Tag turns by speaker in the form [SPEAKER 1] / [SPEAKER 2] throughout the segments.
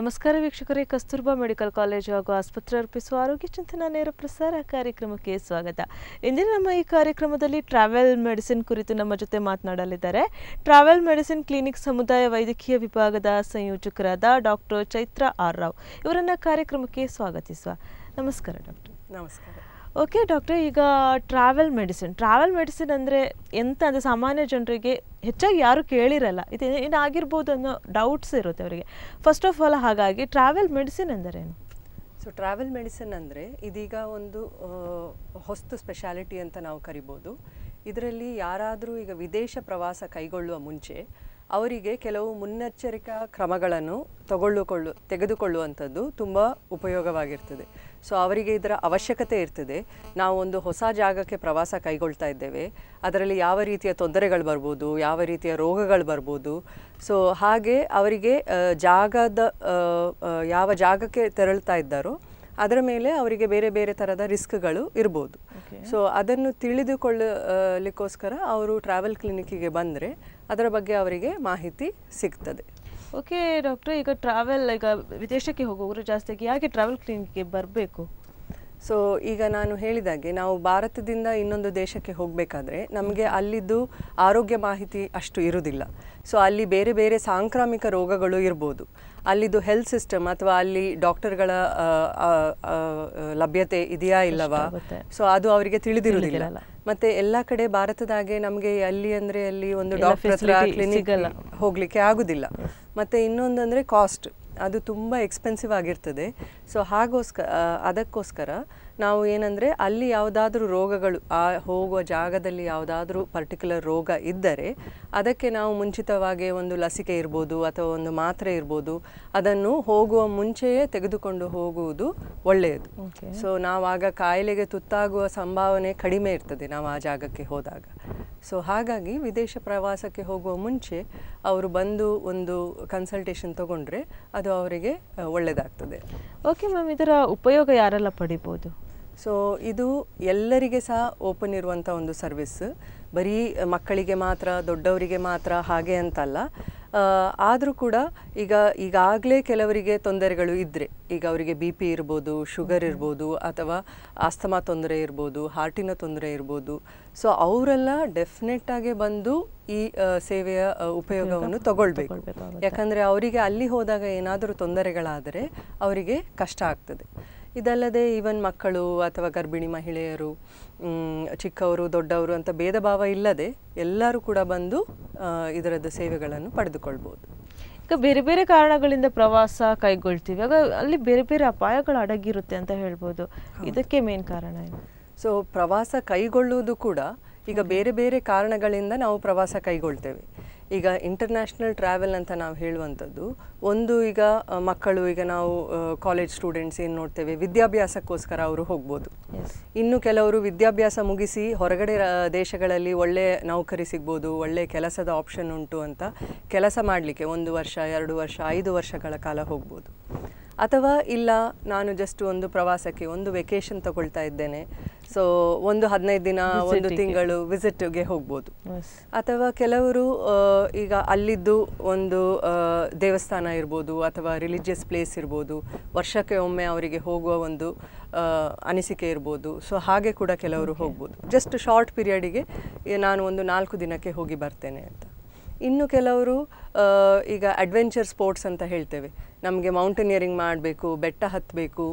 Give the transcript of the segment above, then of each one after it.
[SPEAKER 1] ನಮಸ್ಕಾರ ವೀಕ್ಷಕರೇ Kasturba medical college ಹಾಗೂ ಆಸ್ಪತ್ರೆ ಅರ್ಪಿಸುವ ಆರೋಗ್ಯ ಚಿಂತನ ನೇರ ಪ್ರಸಾರ ಕಾರ್ಯಕ್ರಮಕ್ಕೆ ಸ್ವಾಗತ ಇಂದಿನ ನಮ್ಮ ಈ ಕಾರ್ಯಕ್ರಮದಲ್ಲಿ ಟ್ರಾವೆಲ್ ಮೆಡಿಸಿನ್ ಕುರಿತು ನಮ್ಮ ಜೊತೆ ಮಾತನಾಡಲಿದ್ದಾರೆ ಟ್ರಾವೆಲ್ ಮೆಡಿಸಿನ್ ಕ್ಲಿನಿಕ್ ಸಮುದಾಯ ವೈದ್ಯಕೀಯ ವಿಭಾಗದ ಸಂಯೋಜಕರಾದ ಡಾಕ್ಟರ್ ಚೈತ್ರ ಆರ್ ರಾವ್ ಇವರನ್ನ ಕಾರ್ಯಕ್ರಮಕ್ಕೆ ಸ್ವಾಗತಿಸುವ ನಮಸ್ಕಾರ ಡಾಕ್ಟರ್
[SPEAKER 2] ನಮಸ್ಕಾರ
[SPEAKER 1] ಓಕೆ ಡಾಕ್ಟರ್ ಈಗ ಟ್ರಾವೆಲ್ ಮೆಡಿಸಿನ್ ಟ್ರಾವೆಲ್ ಮೆಡಿಸಿನ್ ಅಂದರೆ ಎಂತ ಅಂದರೆ ಸಾಮಾನ್ಯ ಜನರಿಗೆ ಹೆಚ್ಚಾಗಿ ಯಾರು ಕೇಳಿರಲ್ಲ ಇದು ಏನಾಗಿರ್ಬೋದು ಅನ್ನೋ ಡೌಟ್ಸ್ ಇರುತ್ತೆ ಅವರಿಗೆ ಫಸ್ಟ್ ಆಫ್ ಆಲ್ ಹಾಗಾಗಿ ಟ್ರಾವೆಲ್ ಮೆಡಿಸಿನ್ ಎಂದರೇನು
[SPEAKER 2] ಸೊ ಟ್ರಾವೆಲ್ ಮೆಡಿಸಿನ್ ಅಂದರೆ ಇದೀಗ ಒಂದು ಆ, ಹೊಸ್ತು ಸ್ಪೆಷಾಲಿಟಿ ಅಂತ ನಾವು ಕರಿಬೋದು ಇದರಲ್ಲಿ ಯಾರಾದರೂ ಈಗ ವಿದೇಶ ಪ್ರವಾಸ ಕೈಗೊಳ್ಳುವ ಮುಂಚೆ ಅವರಿಗೆ ಕೆಲವು ಮುನ್ನೆಚ್ಚರಿಕಾ ಕ್ರಮಗಳನ್ನು ತಗೊಳ್ಳುಕೊಳ್ಳು ತೆಗೆದುಕೊಳ್ಳುವಂಥದ್ದು ತುಂಬ ಉಪಯೋಗವಾಗಿರ್ತದೆ ಸೊ ಅವರಿಗೆ ಇದರ ಅವಶ್ಯಕತೆ ಇರ್ತದೆ ನಾವು ಒಂದು ಹೊಸ ಜಾಗಕ್ಕೆ ಪ್ರವಾಸ ಕೈಗೊಳ್ತಾ ಇದ್ದೇವೆ ಅದರಲ್ಲಿ ಯಾವ ರೀತಿಯ ತೊಂದರೆಗಳು ಬರ್ಬೋದು ಯಾವ ರೀತಿಯ ರೋಗಗಳು ಬರ್ಬೋದು ಸೊ ಹಾಗೆ ಅವರಿಗೆ ಆ, ಜಾಗದ ಆ, ಆ, ಯಾವ ಜಾಗಕ್ಕೆ ತೆರಳ್ತಾ ಇದ್ದಾರೋ ಅದರ ಮೇಲೆ ಅವರಿಗೆ ಬೇರೆ ಬೇರೆ ಥರದ ರಿಸ್ಕ್ಗಳು ಇರ್ಬೋದು ಸೊ ಅದನ್ನು ತಿಳಿದುಕೊಳ್ಳಲಿಕ್ಕೋಸ್ಕರ ಅವರು ಟ್ರಾವೆಲ್ ಕ್ಲಿನಿಕ್ಕಿಗೆ ಬಂದರೆ ಅದರ ಬಗ್ಗೆ ಅವರಿಗೆ ಮಾಹಿತಿ ಸಿಗ್ತದೆ
[SPEAKER 1] ಓಕೆ ಡಾಕ್ಟರ್ ಈಗ ಟ್ರಾವೆಲ್ ಈಗ ವಿದೇಶಕ್ಕೆ ಹೋಗೋರು ಜಾಸ್ತಿಯಾಗಿ ಯಾಕೆ ಟ್ರಾವೆಲ್ ಕ್ಲಿನಿಕ್ಗೆ ಬರಬೇಕು
[SPEAKER 2] ಸೊ ಈಗ ನಾನು ಹೇಳಿದಾಗೆ ನಾವು ಭಾರತದಿಂದ ಇನ್ನೊಂದು ದೇಶಕ್ಕೆ ಹೋಗಬೇಕಾದ್ರೆ ನಮಗೆ ಅಲ್ಲಿದ್ದು ಆರೋಗ್ಯ ಮಾಹಿತಿ ಅಷ್ಟು ಇರುವುದಿಲ್ಲ ಸೊ ಅಲ್ಲಿ ಬೇರೆ ಬೇರೆ ಸಾಂಕ್ರಾಮಿಕ ರೋಗಗಳು ಇರ್ಬೋದು ಅಲ್ಲಿದ್ದು ಹೆಲ್ತ್ ಸಿಸ್ಟಮ್ ಅಥವಾ ಅಲ್ಲಿ ಡಾಕ್ಟರ್ಗಳ ಆ, ಆ, ಆ, ಲಭ್ಯತೆ ಇದೆಯಾ ಇಲ್ಲವಾ
[SPEAKER 1] ಆಗುತ್ತೆ.
[SPEAKER 2] ಸೊ ಅದು ಅವರಿಗೆ ತಿಳಿದಿರುವುದಿಲ್ಲ
[SPEAKER 1] ತಿಳಿದಿರಲ್ಲ.
[SPEAKER 2] ಮತ್ತೆ ಎಲ್ಲ ಕಡೆ ಭಾರತದಾಗೆ ನಮಗೆ ಅಲ್ಲಿ ಅಂದ್ರೆ ಅಲ್ಲಿ ಒಂದು
[SPEAKER 1] ಎಲ್ಲ
[SPEAKER 2] ಡಾಕ್ಟರ್ ಹತ್ರ
[SPEAKER 1] facility
[SPEAKER 2] ಕ್ಲಿನಿಕ್
[SPEAKER 1] ಸಿಗಲ್ಲ.
[SPEAKER 2] ಹೋಗ್ಲಿಕ್ಕೆ ಆಗುದಿಲ್ಲ ಮತ್ತೆ ಇನ್ನೊಂದಂದ್ರೆ ಕಾಸ್ಟ್ ಅದು ತುಂಬ ಎಕ್ಸ್ಪೆನ್ಸಿವ್ ಆಗಿರ್ತದೆ ಸೊ ಹಾಗೋಸ್ಕರ ಅದಕ್ಕೋಸ್ಕರ ನಾವು ಏನಂದರೆ ಅಲ್ಲಿ ಯಾವುದಾದ್ರೂ ರೋಗಗಳು ಆ ಹೋಗುವ ಜಾಗದಲ್ಲಿ ಯಾವುದಾದ್ರೂ ಪರ್ಟಿಕ್ಯುಲರ್ ರೋಗ ಇದ್ದರೆ ಅದಕ್ಕೆ ನಾವು ಮುಂಚಿತವಾಗಿ ಒಂದು ಲಸಿಕೆ ಇರ್ಬೋದು ಅಥವಾ ಒಂದು ಮಾತ್ರೆ ಇರ್ಬೋದು ಅದನ್ನು ಹೋಗುವ ಮುಂಚೆಯೇ ತೆಗೆದುಕೊಂಡು ಹೋಗುವುದು ಒಳ್ಳೆಯದು
[SPEAKER 1] Okay.
[SPEAKER 2] ಸೊ ನಾವಾಗ ಕಾಯಿಲೆಗೆ ತುತ್ತಾಗುವ ಸಂಭಾವನೆ ಕಡಿಮೆ ಇರ್ತದೆ ನಾವು ಆ ಜಾಗಕ್ಕೆ ಹೋದಾಗ ಸೊ ಹಾಗಾಗಿ ವಿದೇಶ ಪ್ರವಾಸಕ್ಕೆ ಹೋಗುವ ಮುಂಚೆ ಅವರು ಬಂದು ಒಂದು ಕನ್ಸಲ್ಟೇಷನ್ ತಗೊಂಡ್ರೆ ಅದು ಅವರಿಗೆ ಆ, ಒಳ್ಳೆಯದಾಗ್ತದೆ
[SPEAKER 1] ಓಕೆ ಮ್ಯಾಮ್ ಇದರ ಉಪಯೋಗ ಯಾರೆಲ್ಲ ಪಡಿಬೋದು
[SPEAKER 2] ಸೊ ಇದು ಎಲ್ಲರಿಗೆ ಸಹ ಓಪನ್ ಇರುವಂಥ ಒಂದು ಸರ್ವಿಸ್ ಬರೀ ಮಕ್ಕಳಿಗೆ ಮಾತ್ರ ದೊಡ್ಡವರಿಗೆ ಮಾತ್ರ ಹಾಗೆ ಅಂತಲ್ಲ ಆದರೂ ಕೂಡ ಈಗ ಈಗಾಗಲೇ ಕೆಲವರಿಗೆ ತೊಂದರೆಗಳು ಇದ್ದರೆ ಈಗ ಅವರಿಗೆ ಬಿ ಪಿ ಇರ್ಬೋದು ಶುಗರ್ ಇರ್ಬೋದು ಅಥವಾ ಆಸ್ತಮಾ ತೊಂದರೆ ಇರ್ಬೋದು ಹಾರ್ಟಿನ ತೊಂದರೆ ಇರ್ಬೋದು ಸೊ ಅವರೆಲ್ಲ ಡೆಫಿನೆಟ್ ಆಗಿ ಬಂದು ಈ ಆ, ಸೇವೆಯ ಆ, ಉಪಯೋಗವನ್ನು ತಗೊಳ್ಬೇಕು
[SPEAKER 1] ತಗೊಳ್ಬೇಕಾಗುತ್ತೆ.
[SPEAKER 2] ಯಾಕಂದರೆ ಅವರಿಗೆ ಅಲ್ಲಿ ಹೋದಾಗ ಏನಾದರೂ ತೊಂದರೆಗಳಾದರೆ ಅವರಿಗೆ ಕಷ್ಟ ಆಗ್ತದೆ ಇದಲ್ಲದೆ ಈವನ್ ಮಕ್ಕಳು ಅಥವಾ ಗರ್ಭಿಣಿ ಮಹಿಳೆಯರು ಮ್, ಚಿಕ್ಕವರು ದೊಡ್ಡವರು ಅಂತ ಭೇದ ಭಾವ ಇಲ್ಲದೆ ಎಲ್ಲರೂ ಕೂಡ ಬಂದು ಆ, ಇದರದ್ದು ಸೇವೆಗಳನ್ನು ಪಡೆದುಕೊಳ್ಬೋದು
[SPEAKER 1] ಈಗ ಬೇರೆ ಬೇರೆ ಕಾರಣಗಳಿಂದ ಪ್ರವಾಸ ಕೈಗೊಳ್ತೀವಿ ಆಗ ಅಲ್ಲಿ ಬೇರೆ ಬೇರೆ ಅಪಾಯಗಳು ಅಡಗಿರುತ್ತೆ ಅಂತ ಹೇಳ್ಬೋದು ಇದಕ್ಕೆ ಮೇನ್ ಕಾರಣ ಏನು
[SPEAKER 2] ಸೊ ಪ್ರವಾಸ ಕೈಗೊಳ್ಳುವುದು ಕೂಡ ಈಗ ಬೇರೆ ಬೇರೆ ಕಾರಣಗಳಿಂದ ನಾವು ಪ್ರವಾಸ ಕೈಗೊಳ್ತೇವೆ ಈಗ ಇಂಟರ್ನ್ಯಾಷನಲ್ ಟ್ರಾವೆಲ್ ಅಂತ ನಾವು ಹೇಳುವಂಥದ್ದು ಒಂದು ಈಗ ಆ, ಮಕ್ಕಳು ಈಗ ನಾವು ಕಾಲೇಜ್ ಸ್ಟೂಡೆಂಟ್ಸ್ ಏನು ನೋಡ್ತೇವೆ ವಿದ್ಯಾಭ್ಯಾಸಕ್ಕೋಸ್ಕರ ಅವರು ಹೋಗ್ಬೋದು
[SPEAKER 1] ಎಸ್
[SPEAKER 2] ಇನ್ನು ಕೆಲವರು ವಿದ್ಯಾಭ್ಯಾಸ ಮುಗಿಸಿ ಹೊರಗಡೆ ರಾ- ದೇಶಗಳಲ್ಲಿ ಒಳ್ಳೆ ನೌಕರಿ ಸಿಗ್ಬೋದು ಒಳ್ಳೆ ಕೆಲಸದ ಆಪ್ಷನ್ ಉಂಟು ಅಂತ ಕೆಲಸ ಮಾಡಲಿಕ್ಕೆ ಒಂದು ವರ್ಷ ಎರಡು ವರ್ಷ ಐದು ವರ್ಷಗಳ ಕಾಲ ಹೋಗ್ಬೋದು ಅಥವಾ ಇಲ್ಲ ನಾನು ಜಸ್ಟ್ ಒಂದು ಪ್ರವಾಸಕ್ಕೆ ಒಂದು ವೆಕೇಶನ್ ತಗೊಳ್ತಾ ಇದ್ದೇನೆ ಸೊ ಒಂದು ಹದಿನೈದು ದಿನ ಒಂದು
[SPEAKER 1] Visit ಗೆ.
[SPEAKER 2] ತಿಂಗಳು ವಿಸಿಟ್ಗೆ ಹೋಗ್ಬೋದು
[SPEAKER 1] ಎಸ್
[SPEAKER 2] ಅಥವಾ ಕೆಲವರು ಆ, ಈಗ ಅಲ್ಲಿದ್ದು ಒಂದು ಆ, ದೇವಸ್ಥಾನ ಇರ್ಬೋದು ಅಥವಾ ರಿಲಿಜಿಯಸ್ ಪ್ಲೇಸ್ ಇರ್ಬೋದು ವರ್ಷಕ್ಕೆ ಒಮ್ಮೆ ಅವರಿಗೆ ಹೋಗುವ ಒಂದು ಆ, ಅನಿಸಿಕೆ ಇರ್ಬೋದು ಸೊ ಹಾಗೆ ಕೂಡ ಕೆಲವರು ಹೋಗ್ಬೋದು ಜಸ್ಟ್ ಶಾರ್ಟ್ ಪೀರಿಯಡಿಗೆ ನಾನು ಒಂದು ನಾಲ್ಕು ದಿನಕ್ಕೆ ಹೋಗಿ ಬರ್ತೇನೆ ಅಂತ ಇನ್ನು ಕೆಲವರು ಆ, ಈಗ ಅಡ್ವೆಂಚರ್ ಸ್ಪೋರ್ಟ್ಸ್ ಅಂತ ಹೇಳ್ತೇವೆ ನಮಗೆ ಮೌಂಟೇನಿಯರಿಂಗ್ ಮಾಡಬೇಕು ಬೆಟ್ಟ ಹತ್ತಬೇಕು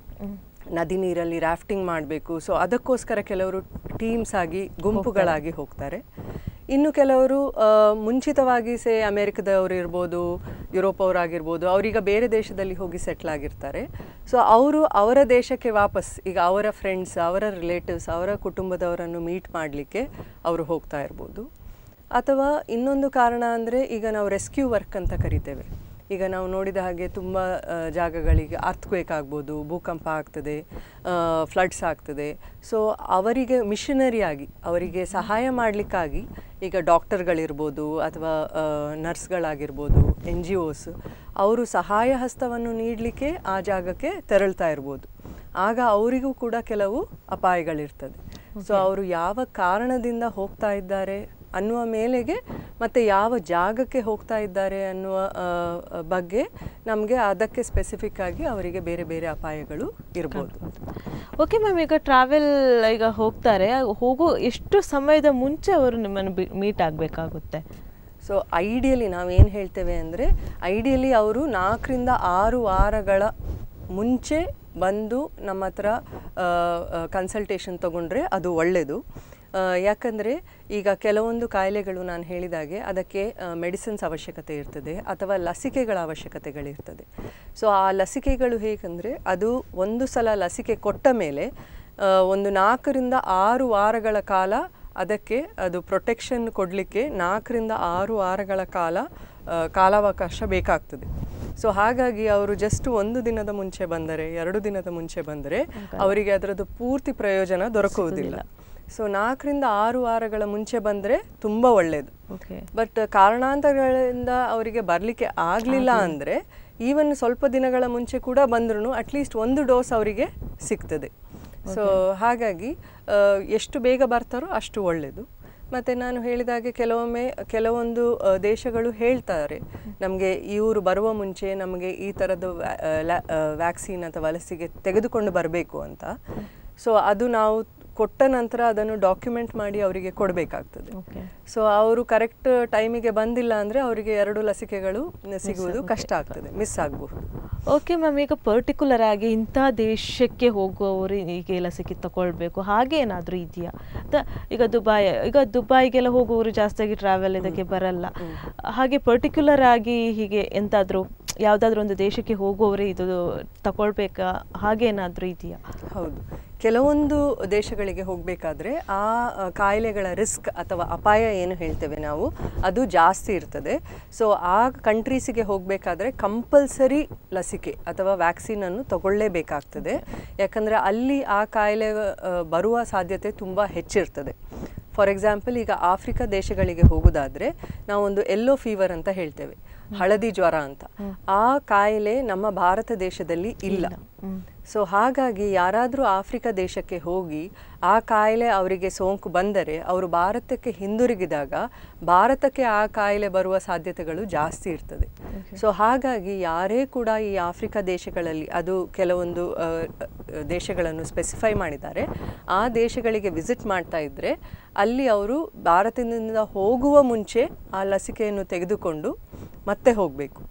[SPEAKER 2] ನದಿ ನೀರಲ್ಲಿ ರಾಫ್ಟಿಂಗ್ ಮಾಡಬೇಕು ಸೊ ಅದಕ್ಕೋಸ್ಕರ ಕೆಲವರು ಟೀಮ್ಸ್ ಆಗಿ ಗುಂಪುಗಳಾಗಿ ಹೋಗ್ತಾರೆ ಇನ್ನು ಕೆಲವರು ಆ, ಮುಂಚಿತವಾಗಿ ಸೇ ಅಮೇರಿಕದವರು ಇರ್ಬೋದು ಯುರೋಪ್ ಅವರಾಗಿರ್ಬೋದು ಅವರೀಗ ಬೇರೆ ದೇಶದಲ್ಲಿ ಹೋಗಿ ಸೆಟ್ಲ್ ಆಗಿರ್ತಾರೆ ಸೊ ಅವರು ಅವರ ದೇಶಕ್ಕೆ ವಾಪಸ್ ಈಗ ಅವರ ಫ್ರೆಂಡ್ಸ್ ಅವರ ರಿಲೇಟಿವ್ಸ್ ಅವರ ಕುಟುಂಬದವರನ್ನು ಮೀಟ್ ಮಾಡಲಿಕ್ಕೆ ಅವರು ಹೋಗ್ತಾ ಇರ್ಬೋದು ಅಥವಾ ಇನ್ನೊಂದು ಕಾರಣ ಅಂದರೆ ಈಗ ನಾವು ರೆಸ್ಕ್ಯೂ ವರ್ಕ್ ಅಂತ ಕರಿತೇವೆ ಈಗ ನಾವು ನೋಡಿದ ಹಾಗೆ ತುಂಬ ಆ, ಜಾಗಗಳಿಗೆ ಅರ್ಥಕ್ವೇಕ್ ಆಗ್ಬೋದು ಭೂಕಂಪ ಆಗ್ತದೆ ಫ್ಲಡ್ಸ್ ಆಗ್ತದೆ ಸೊ ಅವರಿಗೆ ಮಿಷನರಿ ಆಗಿ ಅವರಿಗೆ ಸಹಾಯ ಮಾಡಲಿಕ್ಕಾಗಿ ಈಗ ಡಾಕ್ಟರ್ಗಳಿರ್ಬೋದು ಅಥವಾ ನರ್ಸ್ಗಳಾಗಿರ್ಬೋದು ಎನ್ ಜಿ ಒಸ್ ಅವರು ಸಹಾಯ ಹಸ್ತವನ್ನು ನೀಡಲಿಕ್ಕೆ ಆ ಜಾಗಕ್ಕೆ ತೆರಳ್ತಾ ಇರ್ಬೋದು ಆಗ ಅವರಿಗೂ ಕೂಡ ಕೆಲವು ಅಪಾಯಗಳಿರ್ತದೆ ಸೊ ಅವರು ಯಾವ ಕಾರಣದಿಂದ ಹೋಗ್ತಾ ಇದ್ದಾರೆ ಅನ್ನುವ ಮೇಲೆಗೆ ಮತ್ತು ಯಾವ ಜಾಗಕ್ಕೆ ಹೋಗ್ತಾ ಇದ್ದಾರೆ ಅನ್ನುವ ಆ, ಆ, ಬಗ್ಗೆ ನಮಗೆ ಅದಕ್ಕೆ ಸ್ಪೆಸಿಫಿಕ್ ಆಗಿ ಅವರಿಗೆ ಬೇರೆ ಬೇರೆ ಅಪಾಯಗಳು ಇರ್ಬೋದು
[SPEAKER 1] ಓಕೆ ಮ್ಯಾಮ್ ಈಗ ಟ್ರಾವೆಲ್ ಈಗ ಹೋಗ್ತಾರೆ ಹೋಗೋ ಎಷ್ಟು ಸಮಯದ ಮುಂಚೆ ಅವರು ನಿಮ್ಮನ್ನು ಮೀಟ್ ಆಗಬೇಕಾಗುತ್ತೆ
[SPEAKER 2] ಸೊ ಐಡಿಯಲಿ ನಾವೇನು ಹೇಳ್ತೇವೆ ಅಂದರೆ ಐಡಿಯಲಿ ಅವರು ನಾಲ್ಕರಿಂದ ಆರು ವಾರಗಳ ಮುಂಚೆ ಬಂದು ನಮ್ಮ ಹತ್ರ ಕನ್ಸಲ್ಟೇಷನ್ ತಗೊಂಡ್ರೆ ಅದು ಒಳ್ಳೆಯದು ಯಾಕಂದರೆ ಈಗ ಕೆಲವೊಂದು ಕಾಯಿಲೆಗಳು ನಾನು ಹೇಳಿದಾಗೆ ಅದಕ್ಕೆ ಮೆಡಿಸಿನ್ಸ್ ಅವಶ್ಯಕತೆ ಇರ್ತದೆ ಅಥವಾ ಲಸಿಕೆಗಳ ಅವಶ್ಯಕತೆಗಳಿರ್ತದೆ ಸೊ ಆ ಲಸಿಕೆಗಳು ಹೇಗೆಂದರೆ ಅದು ಒಂದು ಸಲ ಲಸಿಕೆ ಕೊಟ್ಟ ಮೇಲೆ ಆ, ಒಂದು ನಾಲ್ಕರಿಂದ ಆರು ವಾರಗಳ ಕಾಲ ಅದಕ್ಕೆ ಅದು ಪ್ರೊಟೆಕ್ಷನ್ ಕೊಡಲಿಕ್ಕೆ ನಾಲ್ಕರಿಂದ ಆರು ವಾರಗಳ ಕಾಲ ಆ, ಕಾಲಾವಕಾಶ ಬೇಕಾಗ್ತದೆ ಸೊ ಹಾಗಾಗಿ ಅವರು ಜಸ್ಟ್ ಒಂದು ದಿನದ ಮುಂಚೆ ಬಂದರೆ ಎರಡು ದಿನದ ಮುಂಚೆ ಬಂದರೆ ಅವರಿಗೆ ಅದರದ್ದು ಪೂರ್ತಿ ಪ್ರಯೋಜನ ದೊರಕುವುದಿಲ್ಲ ಸೊ ನಾಲ್ಕರಿಂದ ಆರು ವಾರಗಳ ಮುಂಚೆ ಬಂದರೆ ತುಂಬ ಒಳ್ಳೆಯದು
[SPEAKER 1] ಓಕೆ
[SPEAKER 2] ಬಟ್ ಕಾರಣಾಂತರಗಳಿಂದ ಅವರಿಗೆ ಬರಲಿಕ್ಕೆ ಆಗಲಿಲ್ಲ ಅಂದರೆ ಈವನ್ ಸ್ವಲ್ಪ ದಿನಗಳ ಮುಂಚೆ ಕೂಡ ಬಂದ್ರೂ ಅಟ್ಲೀಸ್ಟ್ ಒಂದು ಡೋಸ್ ಅವರಿಗೆ ಸಿಗ್ತದೆ ಸೊ ಹಾಗಾಗಿ ಆ, ಎಷ್ಟು ಬೇಗ ಬರ್ತಾರೋ ಅಷ್ಟು ಒಳ್ಳೆಯದು ಮತ್ತು ನಾನು ಹೇಳಿದಾಗೆ ಕೆಲವೊಮ್ಮೆ ಕೆಲವೊಂದು ಆ, ದೇಶಗಳು ಹೇಳ್ತಾರೆ ನಮಗೆ ಇವರು ಬರುವ ಮುಂಚೆ ನಮಗೆ ಈ ಥರದ್ದು ವ್ಯಾಕ್ಸಿನ್ ಅಥವಾ ಲಸಿಕೆ ತೆಗೆದುಕೊಂಡು ಬರಬೇಕು ಅಂತ ಸೊ ಅದು ನಾವು ಕೊಟ್ಟ ನಂತರ ಅದನ್ನು ಡಾಕ್ಯುಮೆಂಟ್ ಮಾಡಿ ಅವರಿಗೆ ಕೊಡಬೇಕಾಗ್ತದೆ
[SPEAKER 1] ಓಕೆ
[SPEAKER 2] ಸೊ ಅವರು ಕರೆಕ್ಟ್ ಟೈಮಿಗೆ ಬಂದಿಲ್ಲ ಅಂದರೆ ಅವರಿಗೆ ಎರಡು ಲಸಿಕೆಗಳು ಸಿಗುವುದು ಕಷ್ಟ ಆಗ್ತದೆ ಮಿಸ್ ಆಗಬಹುದು
[SPEAKER 1] ಓಕೆ ಮ್ಯಾಮ್ ಈಗ ಪರ್ಟಿಕ್ಯುಲರ್ ಆಗಿ ಇಂಥ ದೇಶಕ್ಕೆ ಹೋಗುವವರು ಈಗ ಲಸಿಕೆ ತಗೊಳ್ಬೇಕು ಹಾಗೆ ಏನಾದರೂ ಇದೆಯಾ ತ- ಈಗ ದುಬೈ ಈಗ ದುಬೈಗೆಲ್ಲ ಹೋಗುವವರು ಜಾಸ್ತಿಯಾಗಿ ಟ್ರಾವೆಲ್ ಇದಕ್ಕೆ ಬರಲ್ಲ ಹಾಗೆ ಪರ್ಟಿಕ್ಯುಲರ್ ಆಗಿ ಹೀಗೆ ಎಂತಾದರೂ ಯಾವುದಾದ್ರೂ ಒಂದು ದೇಶಕ್ಕೆ ಹೋಗುವವರೇ ಇದು ತಗೊಳ್ಬೇಕಾ ಹಾಗೆ ಏನಾದರೂ ಇದೆಯಾ
[SPEAKER 2] ಹೌದು ಕೆಲವೊಂದು ದೇಶಗಳಿಗೆ ಹೋಗಬೇಕಾದ್ರೆ ಆ ಆ, ಕಾಯಿಲೆಗಳ ರಿಸ್ಕ್ ಅಥವಾ ಅಪಾಯ ಏನು ಹೇಳ್ತೇವೆ ನಾವು ಅದು ಜಾಸ್ತಿ ಇರ್ತದೆ ಸೊ ಆ ಕಂಟ್ರೀಸಿಗೆ ಹೋಗಬೇಕಾದ್ರೆ ಕಂಪಲ್ಸರಿ ಲಸಿಕೆ ಅಥವಾ ವ್ಯಾಕ್ಸಿನನ್ನು ತಗೊಳ್ಳೇಬೇಕಾಗ್ತದೆ ಯಾಕಂದರೆ ಅಲ್ಲಿ ಆ ಕಾಯಿಲೆ ಆ, ಬರುವ ಸಾಧ್ಯತೆ ತುಂಬ ಹೆಚ್ಚಿರ್ತದೆ ಫಾರ್ ಎಕ್ಸಾಂಪಲ್ ಈಗ ಆಫ್ರಿಕಾ ದೇಶಗಳಿಗೆ ಹೋಗೋದಾದ್ರೆ ನಾವೊಂದು ಎಲ್ಲೋ ಫೀವರ್ ಅಂತ ಹೇಳ್ತೇವೆ ಹಳದಿ ಜ್ವರ ಅಂತ ಆ ಕಾಯಿಲೆ ನಮ್ಮ ಭಾರತ ದೇಶದಲ್ಲಿ ಇಲ್ಲ ಸೊ ಹಾಗಾಗಿ ಯಾರಾದರೂ ಆಫ್ರಿಕಾ ದೇಶಕ್ಕೆ ಹೋಗಿ ಆ ಕಾಯಿಲೆ ಅವರಿಗೆ ಸೋಂಕು ಬಂದರೆ ಅವರು ಭಾರತಕ್ಕೆ ಹಿಂದಿರುಗಿದಾಗ ಭಾರತಕ್ಕೆ ಆ ಕಾಯಿಲೆ ಬರುವ ಸಾಧ್ಯತೆಗಳು ಜಾಸ್ತಿ ಇರ್ತದೆ ಸೊ ಹಾಗಾಗಿ ಯಾರೇ ಕೂಡ ಈ ಆಫ್ರಿಕಾ ದೇಶಗಳಲ್ಲಿ ಅದು ಕೆಲವೊಂದು ಆ, ಆ, ದೇಶಗಳನ್ನು ಸ್ಪೆಸಿಫೈ ಮಾಡಿದ್ದಾರೆ ಆ ದೇಶಗಳಿಗೆ ವಿಸಿಟ್ ಮಾಡ್ತಾ ಇದ್ದರೆ ಅಲ್ಲಿ ಅವರು ಭಾರತದಿಂದ ಹೋಗುವ ಮುಂಚೆ ಆ ಲಸಿಕೆಯನ್ನು ತೆಗೆದುಕೊಂಡು ಮತ್ತೆ ಹೋಗಬೇಕು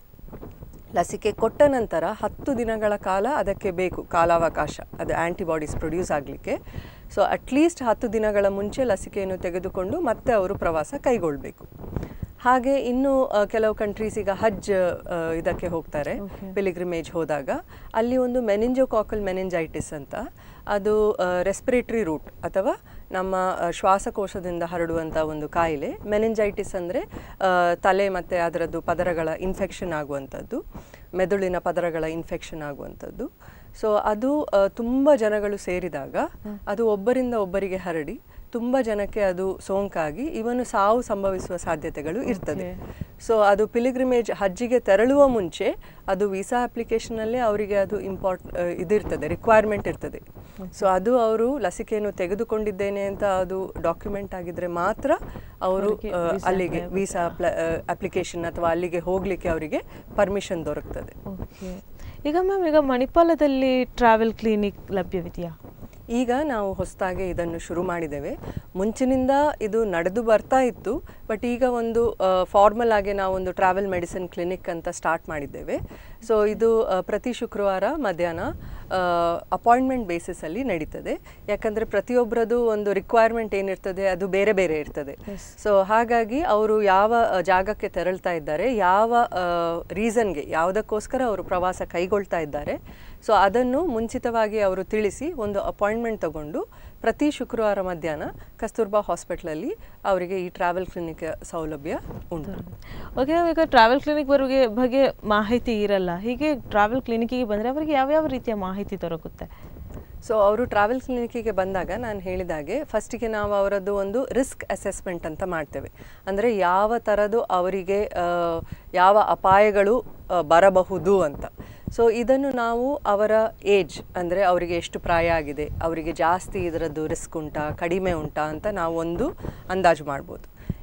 [SPEAKER 2] ಲಸಿಕೆ ಕೊಟ್ಟ ನಂತರ ಹತ್ತು ದಿನಗಳ ಕಾಲ ಅದಕ್ಕೆ ಬೇಕು ಕಾಲಾವಕಾಶ ಅದು ಆ್ಯಂಟಿಬಾಡೀಸ್ ಪ್ರೊಡ್ಯೂಸ್ ಆಗಲಿಕ್ಕೆ ಸೊ ಅಟ್ಲೀಸ್ಟ್ ಹತ್ತು ದಿನಗಳ ಮುಂಚೆ ಲಸಿಕೆಯನ್ನು ತೆಗೆದುಕೊಂಡು ಮತ್ತೆ ಅವರು ಪ್ರವಾಸ ಕೈಗೊಳ್ಳಬೇಕು ಹಾಗೆ ಇನ್ನು ಆ, ಕೆಲವು ಕಂಟ್ರೀಸ್ ಈಗ ಹಜ್ ಆ, ಇದಕ್ಕೆ ಹೋಗ್ತಾರೆ ಪಿಲಿಗ್ರಿಮೇಜ್ ಹೋದಾಗ ಅಲ್ಲಿ ಒಂದು ಮೆನಿಂಜೋಕಾಕಲ್ ಮೆನಿಂಜೈಟಿಸ್ ಅಂತ ಅದು ರೆಸ್ಪಿರೇಟರಿ ರೂಟ್ ಅಥವಾ ನಮ್ಮ ಆ, ಶ್ವಾಸಕೋಶದಿಂದ ಹರಡುವಂಥ ಒಂದು ಕಾಯಿಲೆ ಮೆನಿಂಜೈಟಿಸ್ ಅಂದರೆ ತಲೆ ಮತ್ತು ಅದರದ್ದು ಪದರಗಳ ಇನ್ಫೆಕ್ಷನ್ ಆಗುವಂಥದ್ದು ಮೆದುಳಿನ ಪದರಗಳ ಇನ್ಫೆಕ್ಷನ್ ಆಗುವಂಥದ್ದು ಸೊ ಅದು ತುಂಬ ಜನಗಳು ಸೇರಿದಾಗ ಅದು ಒಬ್ಬರಿಂದ ಒಬ್ಬರಿಗೆ ಹರಡಿ ತುಂಬ ಜನಕ್ಕೆ ಅದು ಸೋಂಕಾಗಿ ಇವನು ಸಾವು ಸಂಭವಿಸುವ ಸಾಧ್ಯತೆಗಳು ಇರ್ತದೆ ಸೊ ಅದು ಪಿಲಿಗ್ರಿಮೇಜ್ ಹಜ್ಜಿಗೆ ತೆರಳುವ ಮುಂಚೆ ಅದು ವೀಸಾ ಅಪ್ಲಿಕೇಶನಲ್ಲೇ ಅವರಿಗೆ ಅದು ಇಂಪಾರ್ಟ್ ಇದಿರ್ತದೆ ರಿಕ್ವೈರ್ಮೆಂಟ್ ಇರ್ತದೆ ಸೊ ಅದು ಅವರು ಲಸಿಕೆಯನ್ನು ತೆಗೆದುಕೊಂಡಿದ್ದೇನೆ ಅಂತ ಅದು ಡಾಕ್ಯುಮೆಂಟ್ ಆಗಿದ್ರೆ ಮಾತ್ರ ಅವರು ಆ, ಅಲ್ಲಿಗೆ ವೀಸಾ ಅಪ್ಲಿಕೇಶನ್ ಅಥವಾ ಅಲ್ಲಿಗೆ ಹೋಗಲಿಕ್ಕೆ ಅವರಿಗೆ ಪರ್ಮಿಷನ್ ದೊರಕ್ತದೆ
[SPEAKER 1] ಓಕೆ ಈಗ ಮ್ಯಾಮ್ ಈಗ ಮಣಿಪಾಲದಲ್ಲಿ ಟ್ರಾವೆಲ್ ಕ್ಲಿನಿಕ್ ಲಭ್ಯವಿದೆಯಾ
[SPEAKER 2] ಈಗ ನಾವು ಹೊಸದಾಗಿ ಇದನ್ನು ಶುರು ಮಾಡಿದ್ದೇವೆ ಮುಂಚಿನಿಂದ ಇದು ನಡೆದು ಬರ್ತಾ ಇತ್ತು ಬಟ್ ಈಗ ಒಂದು ಫಾರ್ಮಲ್ ಆಗಿ ನಾವು ಒಂದು ಟ್ರಾವೆಲ್ ಮೆಡಿಸಿನ್ ಕ್ಲಿನಿಕ್ ಅಂತ ಸ್ಟಾರ್ಟ್ ಮಾಡಿದ್ದೇವೆ ಸೊ ಇದು ಆ, ಪ್ರತಿ ಶುಕ್ರವಾರ ಮಧ್ಯಾಹ್ನ ಅಪಾಯಿಂಟ್ಮೆಂಟ್ ಬೇಸಿಸಲ್ಲಿ ನಡೀತದೆ ಯಾಕಂದರೆ ಪ್ರತಿಯೊಬ್ಬರದು ಒಂದು ರಿಕ್ವೈರ್ಮೆಂಟ್ ಏನಿರ್ತದೆ ಅದು ಬೇರೆ ಬೇರೆ ಇರ್ತದೆ ಸೊ ಹಾಗಾಗಿ ಅವರು ಯಾವ ಆ, ಜಾಗಕ್ಕೆ ತೆರಳ್ತಾ ಇದ್ದಾರೆ ಯಾವ ರೀಸನ್ಗೆ ಯಾವುದಕ್ಕೋಸ್ಕರ ಅವರು ಪ್ರವಾಸ ಕೈಗೊಳ್ತಾ ಇದ್ದಾರೆ ಸೊ ಅದನ್ನು ಮುಂಚಿತವಾಗಿ ಅವರು ತಿಳಿಸಿ ಒಂದು ಅಪಾಯಿಂಟ್ಮೆಂಟ್ ತಗೊಂಡು ಪ್ರತಿ ಶುಕ್ರವಾರ ಮಧ್ಯಾಹ್ನ ಕಸ್ತೂರ್ಬಾ ಹಾಸ್ಪಿಟ್ಲಲ್ಲಿ ಅವರಿಗೆ ಈ ಟ್ರಾವೆಲ್ ಕ್ಲಿನಿಕ್ ಸೌಲಭ್ಯ ಉಂಟು
[SPEAKER 1] ಓಕೆ ಈಗ ಟ್ರಾವೆಲ್ ಕ್ಲಿನಿಕ್ ಬರುವಿಗೆ ಬಗ್ಗೆ ಮಾಹಿತಿ ಇರಲ್ಲ ಹೀಗೆ ಟ್ರಾವೆಲ್ ಕ್ಲಿನಿಕ್ಕಿಗೆ ಬಂದರೆ ಅವರಿಗೆ ಯಾವ್ಯಾವ ರೀತಿಯ ಮಾಹಿತಿ ದೊರಕುತ್ತೆ
[SPEAKER 2] ಸೊ ಅವರು ಟ್ರಾವೆಲ್ ಕ್ಲಿನಿಕ್ಕಿಗೆ ಬಂದಾಗ ನಾನು ಹೇಳಿದಾಗೆ ಫಸ್ಟಿಗೆ ನಾವು ಅವರದ್ದು ಒಂದು ರಿಸ್ಕ್ ಅಸೆಸ್ಮೆಂಟ್ ಅಂತ ಮಾಡ್ತೇವೆ ಅಂದರೆ ಯಾವ ಥರದ್ದು ಅವರಿಗೆ ಆ, ಯಾವ ಅಪಾಯಗಳು ಆ, ಬರಬಹುದು ಅಂತ ಸೊ ಇದನ್ನು ನಾವು ಅವರ ಏಜ್ ಅಂದರೆ ಅವರಿಗೆ ಎಷ್ಟು ಪ್ರಾಯ ಆಗಿದೆ ಅವರಿಗೆ ಜಾಸ್ತಿ ಇದರದ್ದು ರಿಸ್ಕ್ ಉಂಟಾ ಕಡಿಮೆ ಉಂಟಾ ಅಂತ ನಾವು ಒಂದು ಅಂದಾಜು ಮಾಡ್ಬೋದು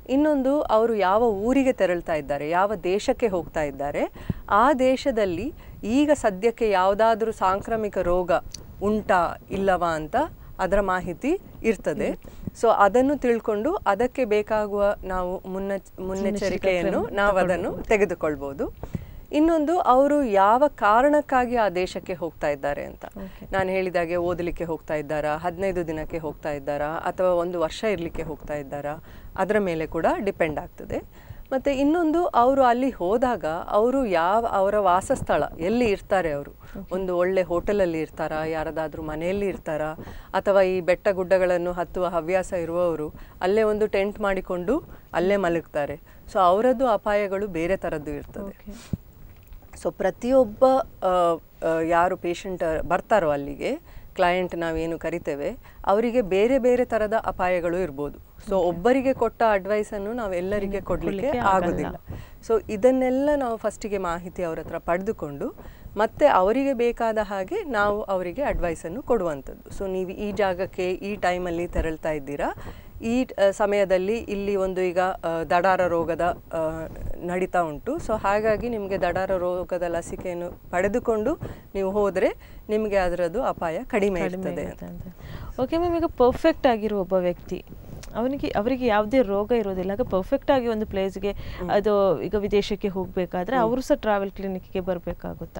[SPEAKER 2] ಇನ್ನೊಂದು ಅವರು ಯಾವ ಊರಿಗೆ ತೆರಳ್ತಾ ಇದ್ದಾರೆ ಯಾವ ದೇಶಕ್ಕೆ ಹೋಗ್ತಾ ಇದ್ದಾರೆ ಆ ದೇಶದಲ್ಲಿ ಈಗ ಸದ್ಯಕ್ಕೆ ಯಾವುದಾದ್ರೂ ಸಾಂಕ್ರಾಮಿಕ ರೋಗ ಉಂಟಾ ಇಲ್ಲವಾ ಅಂತ ಅದರ ಮಾಹಿತಿ ಇರ್ತದೆ ಸೊ ಅದನ್ನು ತಿಳ್ಕೊಂಡು ಅದಕ್ಕೆ ಬೇಕಾಗುವ ನಾವು ಮುನ್ನ ಮುನ್ನೆಚ್ಚರಿಕೆಯನ್ನು ನಾವು ಅದನ್ನು ತೆಗೆದುಕೊಳ್ಬೋದು ಇನ್ನೊಂದು ಅವರು ಯಾವ ಕಾರಣಕ್ಕಾಗಿ ಆ ದೇಶಕ್ಕೆ ಹೋಗ್ತಾ ಇದ್ದಾರೆ ಅಂತ ನಾನು ಹೇಳಿದಾಗೆ ಓದಲಿಕ್ಕೆ ಹೋಗ್ತಾ ಇದ್ದಾರಾ ಹದಿನೈದು ದಿನಕ್ಕೆ ಹೋಗ್ತಾ ಇದ್ದಾರಾ ಅಥವಾ ಒಂದು ವರ್ಷ ಇರಲಿಕ್ಕೆ ಹೋಗ್ತಾ ಇದ್ದಾರಾ ಅದರ ಮೇಲೆ ಕೂಡ ಡಿಪೆಂಡ್ ಆಗ್ತದೆ ಮತ್ತು ಇನ್ನೊಂದು ಅವರು ಅಲ್ಲಿ ಹೋದಾಗ ಅವರು ಯಾವ ಅವರ ವಾಸಸ್ಥಳ ಎಲ್ಲಿ ಇರ್ತಾರೆ ಅವರು ಒಂದು ಒಳ್ಳೆ ಹೋಟೆಲಲ್ಲಿ ಇರ್ತಾರಾ ಯಾರದಾದ್ರೂ ಮನೆಯಲ್ಲಿ ಇರ್ತಾರಾ ಅಥವಾ ಈ ಬೆಟ್ಟ ಗುಡ್ಡಗಳನ್ನು ಹತ್ತುವ ಹವ್ಯಾಸ ಇರುವವರು ಅಲ್ಲೇ ಒಂದು ಟೆಂಟ್ ಮಾಡಿಕೊಂಡು ಅಲ್ಲೇ ಮಲಗ್ತಾರೆ ಸೊ ಅವರದ್ದು ಅಪಾಯಗಳು ಬೇರೆ ಥರದ್ದು ಇರ್ತದೆ ಸೊ ಪ್ರತಿಯೊಬ್ಬ ಆ, ಆ, ಯಾರು ಪೇಷಂಟ್ ಬರ್ತಾರೋ ಅಲ್ಲಿಗೆ ಕ್ಲೈಂಟ್ ನಾವೇನು ಕರಿತೇವೆ ಅವರಿಗೆ ಬೇರೆ ಬೇರೆ ಥರದ ಅಪಾಯಗಳು ಇರ್ಬೋದು ಸೊ ಒಬ್ಬರಿಗೆ ಕೊಟ್ಟ ಅಡ್ವೈಸನ್ನು ನಾವು ಎಲ್ಲರಿಗೆ ಕೊಡಲಿಕ್ಕೆ ಆಗೋದಿಲ್ಲ ಸೊ ಇದನ್ನೆಲ್ಲ ನಾವು ಫಸ್ಟಿಗೆ ಮಾಹಿತಿ ಅವ್ರ ಹತ್ರ ಪಡೆದುಕೊಂಡು ಮತ್ತೆ ಅವರಿಗೆ ಬೇಕಾದ ಹಾಗೆ ನಾವು ಅವರಿಗೆ ಅಡ್ವೈಸನ್ನು ಕೊಡುವಂಥದ್ದು ಸೊ ನೀವು ಈ ಜಾಗಕ್ಕೆ ಈ ಟೈಮಲ್ಲಿ ತೆರಳ್ತಾ ಇದ್ದೀರಾ ಈ ಆ, ಸಮಯದಲ್ಲಿ ಇಲ್ಲಿ ಒಂದು ಈಗ ಆ, ದಡಾರ ರೋಗದ ಆ, ನಡೀತಾ ಉಂಟು ಸೊ ಹಾಗಾಗಿ ನಿಮಗೆ ದಡಾರ ರೋಗದ ಲಸಿಕೆಯನ್ನು ಪಡೆದುಕೊಂಡು ನೀವು ಹೋದರೆ ನಿಮಗೆ ಅದರದ್ದು ಅಪಾಯ ಕಡಿಮೆ ಇರ್ತದೆ ಅಂತ
[SPEAKER 1] ಓಕೆ ಮ್ಯಾಮ್ ಈಗ ಪರ್ಫೆಕ್ಟ್ ಆಗಿರೋ ಒಬ್ಬ ವ್ಯಕ್ತಿ ಅವನಿಗೆ ಅವರಿಗೆ ಯಾವುದೇ ರೋಗ ಇರೋದಿಲ್ಲ ಆಗ ಪರ್ಫೆಕ್ಟ್ ಆಗಿ ಒಂದು ಪ್ಲೇಸ್ಗೆ ಅದು ಈಗ ವಿದೇಶಕ್ಕೆ ಹೋಗಬೇಕಾದ್ರೆ ಅವರು ಸಹ ಟ್ರಾವೆಲ್ ಕ್ಲಿನಿಕ್ಗೆ ಬರಬೇಕಾಗುತ್ತಾ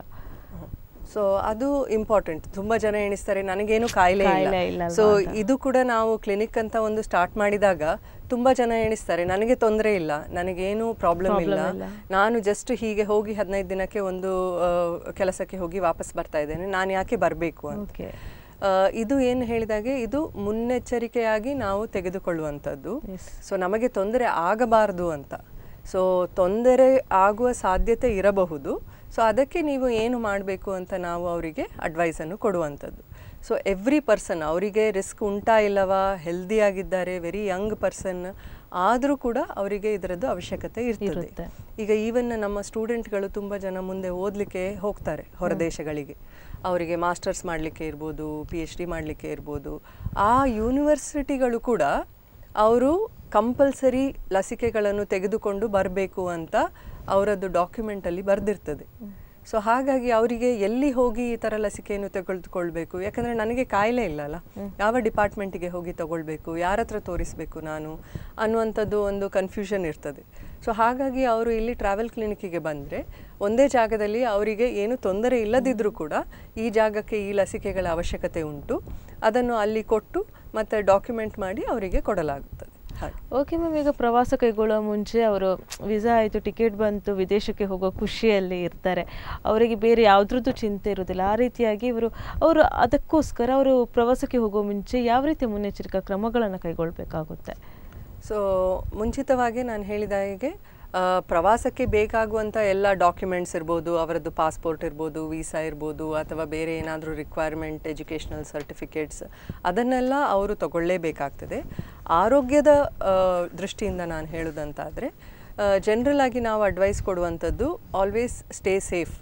[SPEAKER 2] ಸೊ ಅದು ಇಂಪಾರ್ಟೆಂಟ್ ತುಂಬಾ ಜನ ಎಣಿಸ್ತಾರೆ ನನಗೇನು ಕಾಯಿಲೆ
[SPEAKER 1] ಕಾಯಿಲೆ ಇಲ್ಲ
[SPEAKER 2] ಇಲ್ಲ
[SPEAKER 1] ಅಲ್ವಾ
[SPEAKER 2] ಸೊ
[SPEAKER 1] ಅಂತ.
[SPEAKER 2] ಇದು ಕೂಡ ನಾವು ಕ್ಲಿನಿಕ್ ಅಂತ ಒಂದು ಸ್ಟಾರ್ಟ್ ಮಾಡಿದಾಗ ತುಂಬಾ ಜನ ಎಣಿಸ್ತಾರೆ ನನಗೆ ತೊಂದರೆ ಇಲ್ಲ ನನಗೇನು ಪ್ರಾಬ್ಲಮ್ ಇಲ್ಲ
[SPEAKER 1] Problem ಇಲ್ಲ.
[SPEAKER 2] ನಾನು ಜಸ್ಟ್ ಹೀಗೆ ಹೋಗಿ ಹದಿನೈದು ದಿನಕ್ಕೆ ಒಂದು ಆ, ಕೆಲಸಕ್ಕೆ ಹೋಗಿ ವಾಪಸ್ ಬರ್ತಾ ಇದ್ದೇನೆ ನಾನು ಯಾಕೆ ಬರಬೇಕು ಅಂತ
[SPEAKER 1] ಓಕೆ
[SPEAKER 2] ಆ, ಇದು ಏನು ಹೇಳಿದಾಗೆ ಇದು ಮುನ್ನೆಚ್ಚರಿಕೆಯಾಗಿ ನಾವು ತೆಗೆದುಕೊಳ್ಳುವಂಥದ್ದು
[SPEAKER 1] Yes.
[SPEAKER 2] ಸೊ ನಮಗೆ ತೊಂದರೆ ಆಗಬಾರದು ಅಂತ ಸೊ ತೊಂದರೆ ಆಗುವ ಸಾಧ್ಯತೆ ಇರಬಹುದು ಸೊ ಅದಕ್ಕೆ ನೀವು ಏನು ಮಾಡಬೇಕು ಅಂತ ನಾವು ಅವರಿಗೆ ಅಡ್ವೈಸನ್ನು ಕೊಡುವಂಥದ್ದು ಸೊ ಎವ್ರಿ ಪರ್ಸನ್ ಅವರಿಗೆ ರಿಸ್ಕ್ ಉಂಟಾ ಇಲ್ಲವಾ ಹೆಲ್ದಿ ಆಗಿದ್ದಾರೆ ವೆರಿ ಯಂಗ್ ಪರ್ಸನ್ ಆದರೂ ಕೂಡ ಅವರಿಗೆ ಇದರದ್ದು ಅವಶ್ಯಕತೆ ಇರ್ತದೆ
[SPEAKER 1] ಇರುತ್ತೆ.
[SPEAKER 2] ಈಗ ಈವನ್ ನಮ್ಮ ಸ್ಟೂಡೆಂಟ್ಗಳು ತುಂಬ ಜನ ಮುಂದೆ ಓದಲಿಕ್ಕೆ ಹೋಗ್ತಾರೆ ಹೊರದೇಶಗಳಿಗೆ ಅವರಿಗೆ ಮಾಸ್ಟರ್ಸ್ ಮಾಡಲಿಕ್ಕೆ ಇರ್ಬೋದು ಪಿ ಎಚ್ ಡಿ ಮಾಡಲಿಕ್ಕೆ ಇರ್ಬೋದು ಆ ಯೂನಿವರ್ಸಿಟಿಗಳು ಕೂಡ ಅವರು ಕಂಪಲ್ಸರಿ ಲಸಿಕೆಗಳನ್ನು ತೆಗೆದುಕೊಂಡು ಬರಬೇಕು ಅಂತ ಅವರದ್ದು ಡಾಕ್ಯುಮೆಂಟಲ್ಲಿ ಬರೆದಿರ್ತದೆ ಸೊ ಹಾಗಾಗಿ ಅವರಿಗೆ ಎಲ್ಲಿ ಹೋಗಿ ಈ ಥರ ಲಸಿಕೆಯನ್ನು ತೆಗೆದುಕೊಳ್ಬೇಕು ಯಾಕಂದರೆ ನನಗೆ ಕಾಯಿಲೆ ಇಲ್ಲಲ್ಲ ಯಾವ ಡಿಪಾರ್ಟ್ಮೆಂಟಿಗೆ ಹೋಗಿ ತಗೊಳ್ಬೇಕು ಯಾರ ಹತ್ರ ತೋರಿಸಬೇಕು ನಾನು ಅನ್ನುವಂಥದ್ದು ಒಂದು ಕನ್ಫ್ಯೂಷನ್ ಇರ್ತದೆ ಸೊ ಹಾಗಾಗಿ ಅವರು ಇಲ್ಲಿ ಟ್ರಾವೆಲ್ ಕ್ಲಿನಿಕ್ಕಿಗೆ ಬಂದರೆ ಒಂದೇ ಜಾಗದಲ್ಲಿ ಅವರಿಗೆ ಏನು ತೊಂದರೆ ಇಲ್ಲದಿದ್ದರೂ ಕೂಡ ಈ ಜಾಗಕ್ಕೆ ಈ ಲಸಿಕೆಗಳ ಅವಶ್ಯಕತೆ ಉಂಟು ಅದನ್ನು ಅಲ್ಲಿ ಕೊಟ್ಟು ಮತ್ತು ಡಾಕ್ಯುಮೆಂಟ್ ಮಾಡಿ ಅವರಿಗೆ ಕೊಡಲಾಗುತ್ತದೆ ಹಾಗೆ
[SPEAKER 1] ಓಕೆ ಮ್ಯಾಮ್ ಈಗ ಪ್ರವಾಸ ಕೈಗೊಳ್ಳೋ ಮುಂಚೆ ಅವರು ವಿಸಾ ಆಯಿತು ಟಿಕೆಟ್ ಬಂತು ವಿದೇಶಕ್ಕೆ ಹೋಗೋ ಖುಷಿಯಲ್ಲಿ ಇರ್ತಾರೆ ಅವರಿಗೆ ಬೇರೆ ಯಾವುದ್ರದ್ದು ಚಿಂತೆ ಇರೋದಿಲ್ಲ ಆ ರೀತಿಯಾಗಿ ಇವರು ಅವರು ಅದಕ್ಕೋಸ್ಕರ ಅವರು ಪ್ರವಾಸಕ್ಕೆ ಹೋಗೋ ಮುಂಚೆ ಯಾವ ರೀತಿ ಮುನ್ನೆಚ್ಚರಿಕಾ ಕ್ರಮಗಳನ್ನು ಕೈಗೊಳ್ಳಬೇಕಾಗುತ್ತೆ
[SPEAKER 2] ಸೊ ಮುಂಚಿತವಾಗಿ ನಾನು ಹೇಳಿದ ಹಾಗೆ ಆ, ಪ್ರವಾಸಕ್ಕೆ ಬೇಕಾಗುವಂಥ ಎಲ್ಲ ಡಾಕ್ಯುಮೆಂಟ್ಸ್ ಇರ್ಬೋದು ಅವರದ್ದು ಪಾಸ್ಪೋರ್ಟ್ ಇರ್ಬೋದು ವೀಸಾ ಇರ್ಬೋದು ಅಥವಾ ಬೇರೆ ಏನಾದರೂ ರಿಕ್ವೈರ್ಮೆಂಟ್ ಎಜುಕೇಷನಲ್ ಸರ್ಟಿಫಿಕೇಟ್ಸ್ ಅದನ್ನೆಲ್ಲ ಅವರು ತಗೊಳ್ಳೇಬೇಕಾಗ್ತದೆ ಆರೋಗ್ಯದ ಆ, ದೃಷ್ಟಿಯಿಂದ ನಾನು ಹೇಳೋದಂತಾದರೆ ಜನರಲ್ ಆಗಿ ನಾವು ಅಡ್ವೈಸ್ ಕೊಡುವಂಥದ್ದು ಆಲ್ವೇಸ್ ಸ್ಟೇ ಸೇಫ್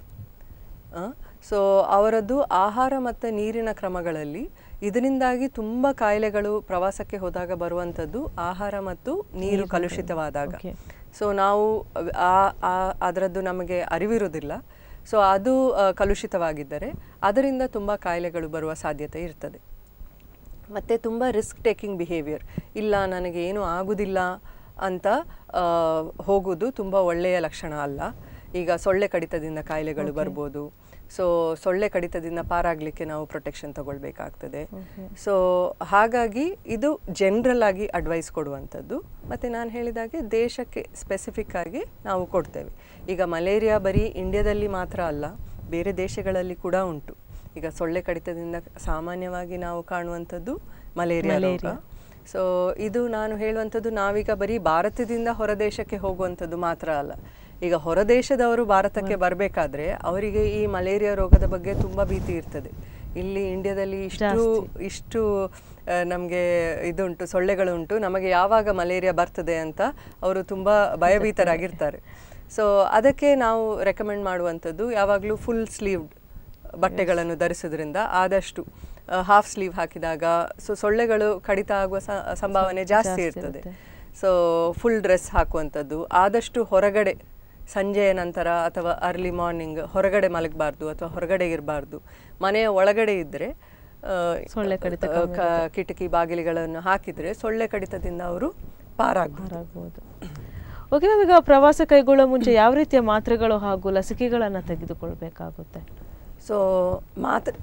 [SPEAKER 2] ಸೊ ಅವರದ್ದು ಆಹಾರ ಮತ್ತು ನೀರಿನ ಕ್ರಮಗಳಲ್ಲಿ ಇದರಿಂದಾಗಿ ತುಂಬ ಕಾಯಿಲೆಗಳು ಪ್ರವಾಸಕ್ಕೆ ಹೋದಾಗ ಬರುವಂಥದ್ದು ಆಹಾರ ಮತ್ತು ನೀರು ಕಲುಷಿತವಾದಾಗ
[SPEAKER 1] Okay.
[SPEAKER 2] ಸೊ ನಾವು ಆ- ಆ- ಅದರದ್ದು ನಮಗೆ ಅರಿವಿರುವುದಿಲ್ಲ ಸೊ ಅದು ಆ, ಕಲುಷಿತವಾಗಿದ್ದರೆ ಅದರಿಂದ ತುಂಬ ಕಾಯಿಲೆಗಳು ಬರುವ ಸಾಧ್ಯತೆ ಇರ್ತದೆ ಮತ್ತು ತುಂಬ ರಿಸ್ಕ್ ಟೇಕಿಂಗ್ ಬಿಹೇವಿಯರ್ ಇಲ್ಲ ನನಗೆ ಏನು ಆಗುವುದಿಲ್ಲ ಅಂತ ಆ, ಹೋಗುವುದು ತುಂಬ ಒಳ್ಳೆಯ ಲಕ್ಷಣ ಅಲ್ಲ ಈಗ ಸೊಳ್ಳೆ ಕಡಿತದಿಂದ ಕಾಯಿಲೆಗಳು ಬರ್ಬೋದು ಸೊ ಸೊಳ್ಳೆ ಕಡಿತದಿಂದ ಪಾರಾಗಲಿಕ್ಕೆ ನಾವು ಪ್ರೊಟೆಕ್ಷನ್ ತಗೊಳ್ಬೇಕಾಗ್ತದೆ ಸೊ ಹಾಗಾಗಿ ಇದು ಜನರಲ್ ಆಗಿ ಅಡ್ವೈಸ್ ಕೊಡುವಂಥದ್ದು ಮತ್ತು ನಾನು ಹೇಳಿದಾಗೆ ದೇಶಕ್ಕೆ ಸ್ಪೆಸಿಫಿಕ್ ಆಗಿ ನಾವು ಕೊಡ್ತೇವೆ ಈಗ ಮಲೇರಿಯಾ ಬರೀ ಇಂಡಿಯಾದಲ್ಲಿ ಮಾತ್ರ ಅಲ್ಲ ಬೇರೆ ದೇಶಗಳಲ್ಲಿ ಕೂಡ ಉಂಟು ಈಗ ಸೊಳ್ಳೆ ಕಡಿತದಿಂದ ಸಾಮಾನ್ಯವಾಗಿ ನಾವು ಕಾಣುವಂಥದ್ದು ಮಲೇರಿಯಾ ರೋಗ ಸೊ ಇದು ನಾನು ಹೇಳುವಂಥದ್ದು ನಾವೀಗ ಬರೀ ಭಾರತದಿಂದ ಹೊರದೇಶಕ್ಕೆ ಹೋಗುವಂಥದ್ದು ಮಾತ್ರ ಅಲ್ಲ ಈಗ ಹೊರದೇಶದವರು ಭಾರತಕ್ಕೆ ಬರಬೇಕಾದ್ರೆ ಅವರಿಗೆ ಈ ಮಲೇರಿಯಾ ರೋಗದ ಬಗ್ಗೆ ತುಂಬ ಭೀತಿ ಇರ್ತದೆ ಇಲ್ಲಿ ಇಂಡಿಯಾದಲ್ಲಿ ಇಷ್ಟು ಇಷ್ಟು ನಮಗೆ ಇದುಂಟು ಸೊಳ್ಳೆಗಳುಂಟು ನಮಗೆ ಯಾವಾಗ ಮಲೇರಿಯಾ ಬರ್ತದೆ ಅಂತ ಅವರು ತುಂಬ ಭಯಭೀತರಾಗಿರ್ತಾರೆ ಸೊ ಅದಕ್ಕೆ ನಾವು ರೆಕಮೆಂಡ್ ಮಾಡುವಂಥದ್ದು ಯಾವಾಗಲೂ ಫುಲ್ ಸ್ಲೀವ್ಡ್ ಬಟ್ಟೆಗಳನ್ನು ಧರಿಸೋದ್ರಿಂದ ಆದಷ್ಟು ಹಾಫ್ ಸ್ಲೀವ್ ಹಾಕಿದಾಗ ಸೊ ಸೊಳ್ಳೆಗಳು ಕಡಿತ ಆಗುವ ಸ- ಸಂಭಾವನೆ ಜಾಸ್ತಿ ಇರ್ತದೆ ಸೊ ಫುಲ್ ಡ್ರೆಸ್ ಹಾಕುವಂಥದ್ದು ಆದಷ್ಟು ಹೊರಗಡೆ ಸಂಜೆಯ ನಂತರ ಅಥವಾ ಅರ್ಲಿ ಮಾರ್ನಿಂಗ್ ಹೊರಗಡೆ ಮಲಗಬಾರ್ದು ಅಥವಾ ಹೊರಗಡೆ ಇರಬಾರ್ದು ಮನೆಯ ಒಳಗಡೆ ಇದ್ದರೆ
[SPEAKER 1] ಸೊಳ್ಳೆ ಕಡಿತ
[SPEAKER 2] ಕಿಟಕಿ ಬಾಗಿಲುಗಳನ್ನು ಹಾಕಿದರೆ ಸೊಳ್ಳೆ ಕಡಿತದಿಂದ ಅವರು ಪಾರಾಗ್ಬೋದು
[SPEAKER 1] ಆಗ್ಬೋದು ಓಕೆ ಮ್ಯಾಮ್ ಈಗ ಪ್ರವಾಸ ಕೈಗೊಳ್ಳೋ ಮುಂಚೆ ಯಾವ ರೀತಿಯ ಮಾತ್ರೆಗಳು ಹಾಗೂ ಲಸಿಕೆಗಳನ್ನು ತೆಗೆದುಕೊಳ್ಬೇಕಾಗುತ್ತೆ
[SPEAKER 2] ಸೊ ಮಾತ್ರೆ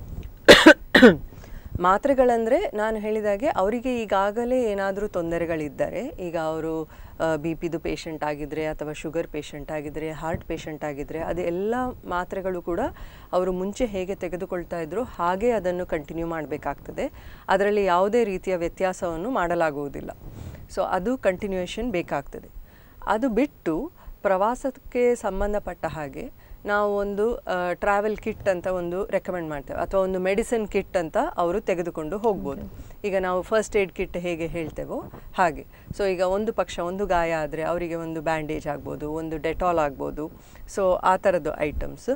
[SPEAKER 2] ಮಾತ್ರೆಗಳಂದರೆ ನಾನು ಹೇಳಿದಾಗೆ ಅವರಿಗೆ ಈಗಾಗಲೇ ಏನಾದರೂ ತೊಂದರೆಗಳಿದ್ದರೆ ಈಗ ಅವರು ಬಿ ಪಿದು ಪೇಷಂಟ್ ಆಗಿದ್ದರೆ ಅಥವಾ ಶುಗರ್ ಪೇಷಂಟ್ ಆಗಿದ್ದರೆ ಹಾರ್ಟ್ ಪೇಷಂಟ್ ಆಗಿದ್ದರೆ ಅದೆಲ್ಲ ಮಾತ್ರೆಗಳು ಕೂಡ ಅವರು ಮುಂಚೆ ಹೇಗೆ ತೆಗೆದುಕೊಳ್ತಾ ಇದ್ರು ಹಾಗೆ ಅದನ್ನು ಕಂಟಿನ್ಯೂ ಮಾಡಬೇಕಾಗ್ತದೆ ಅದರಲ್ಲಿ ಯಾವುದೇ ರೀತಿಯ ವ್ಯತ್ಯಾಸವನ್ನು ಮಾಡಲಾಗುವುದಿಲ್ಲ ಸೊ ಅದು ಕಂಟಿನ್ಯೂಯೇಷನ್ ಬೇಕಾಗ್ತದೆ ಅದು ಬಿಟ್ಟು ಪ್ರವಾಸಕ್ಕೆ ಸಂಬಂಧಪಟ್ಟ ಹಾಗೆ ನಾವು ಒಂದು ಟ್ರಾವೆಲ್ ಕಿಟ್ ಅಂತ ಒಂದು ರೆಕಮೆಂಡ್ ಮಾಡ್ತೇವೆ ಅಥವಾ ಒಂದು ಮೆಡಿಸಿನ್ ಕಿಟ್ ಅಂತ ಅವರು ತೆಗೆದುಕೊಂಡು ಹೋಗ್ಬೋದು ಈಗ ನಾವು ಫಸ್ಟ್ ಏಡ್ ಕಿಟ್ ಹೇಗೆ ಹೇಳ್ತೇವೋ ಹಾಗೆ ಸೊ ಈಗ ಒಂದು ಪಕ್ಷ ಒಂದು ಗಾಯ ಆದರೆ ಅವರಿಗೆ ಒಂದು ಬ್ಯಾಂಡೇಜ್ ಆಗ್ಬೋದು ಒಂದು ಡೆಟಾಲ್ ಆಗ್ಬೋದು ಸೊ ಆ ಥರದ್ದು ಐಟಮ್ಸ್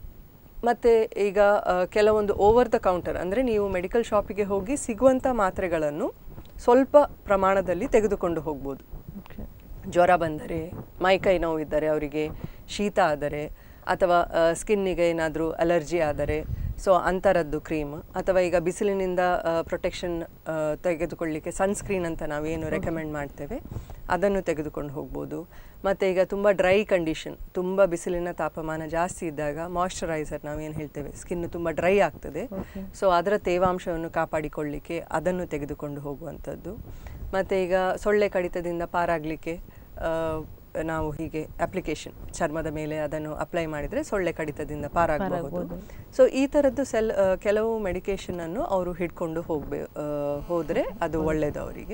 [SPEAKER 2] ಮತ್ತು ಈಗ ಆ, ಕೆಲವೊಂದು ಓವರ್ ದ ಕೌಂಟರ್ ಅಂದರೆ ನೀವು ಮೆಡಿಕಲ್ ಶಾಪಿಗೆ ಹೋಗಿ ಸಿಗುವಂಥ ಮಾತ್ರೆಗಳನ್ನು ಸ್ವಲ್ಪ ಪ್ರಮಾಣದಲ್ಲಿ ತೆಗೆದುಕೊಂಡು ಹೋಗ್ಬೋದು
[SPEAKER 1] ಓಕೆ
[SPEAKER 2] ಜ್ವರ ಬಂದರೆ ಮೈಕೈ ನೋವಿದ್ದರೆ ಅವರಿಗೆ ಶೀತ ಆದರೆ ಅಥವಾ ಸ್ಕಿನ್ನಿಗೆ ಏನಾದರೂ ಅಲರ್ಜಿ ಆದರೆ ಸೊ ಅಂಥರದ್ದು ಕ್ರೀಮ್ ಅಥವಾ ಈಗ ಬಿಸಿಲಿನಿಂದ ಪ್ರೊಟೆಕ್ಷನ್ ತೆಗೆದುಕೊಳ್ಳಿಕ್ಕೆ ಸನ್ಸ್ಕ್ರೀನ್ ಅಂತ ನಾವೇನು ರೆಕಮೆಂಡ್ ಮಾಡ್ತೇವೆ ಅದನ್ನು ತೆಗೆದುಕೊಂಡು ಹೋಗ್ಬೋದು ಮತ್ತು ಈಗ ತುಂಬ ಡ್ರೈ ಕಂಡೀಷನ್ ತುಂಬ ಬಿಸಿಲಿನ ತಾಪಮಾನ ಜಾಸ್ತಿ ಇದ್ದಾಗ ಮಾಯ್ಶ್ಚರೈಸರ್ ನಾವೇನು ಹೇಳ್ತೇವೆ ಸ್ಕಿನ್ ತುಂಬ ಡ್ರೈ ಆಗ್ತದೆ ಸೊ ಅದರ ತೇವಾಂಶವನ್ನು ಕಾಪಾಡಿಕೊಳ್ಳಿಕ್ಕೆ ಅದನ್ನು ತೆಗೆದುಕೊಂಡು ಹೋಗುವಂಥದ್ದು ಮತ್ತು ಈಗ ಸೊಳ್ಳೆ ಕಡಿತದಿಂದ ಪಾರಾಗಲಿಕ್ಕೆ ನಾವು ಹೀಗೆ ಅಪ್ಲಿಕೇಶನ್ ಚರ್ಮದ ಮೇಲೆ ಅದನ್ನು ಅಪ್ಲೈ ಮಾಡಿದರೆ ಸೊಳ್ಳೆ ಕಡಿತದಿಂದ ಪಾರಾಗಬಹುದು ಸೊ ಈ ಥರದ್ದು ಸೆಲ್ ಆ, ಕೆಲವು ಮೆಡಿಕೇಷನನ್ನು ಅವರು ಹಿಡ್ಕೊಂಡು ಹೋಗ್ಬೇ ಆ, ಹೋದರೆ ಅದು ಒಳ್ಳೆಯದು ಅವರಿಗೆ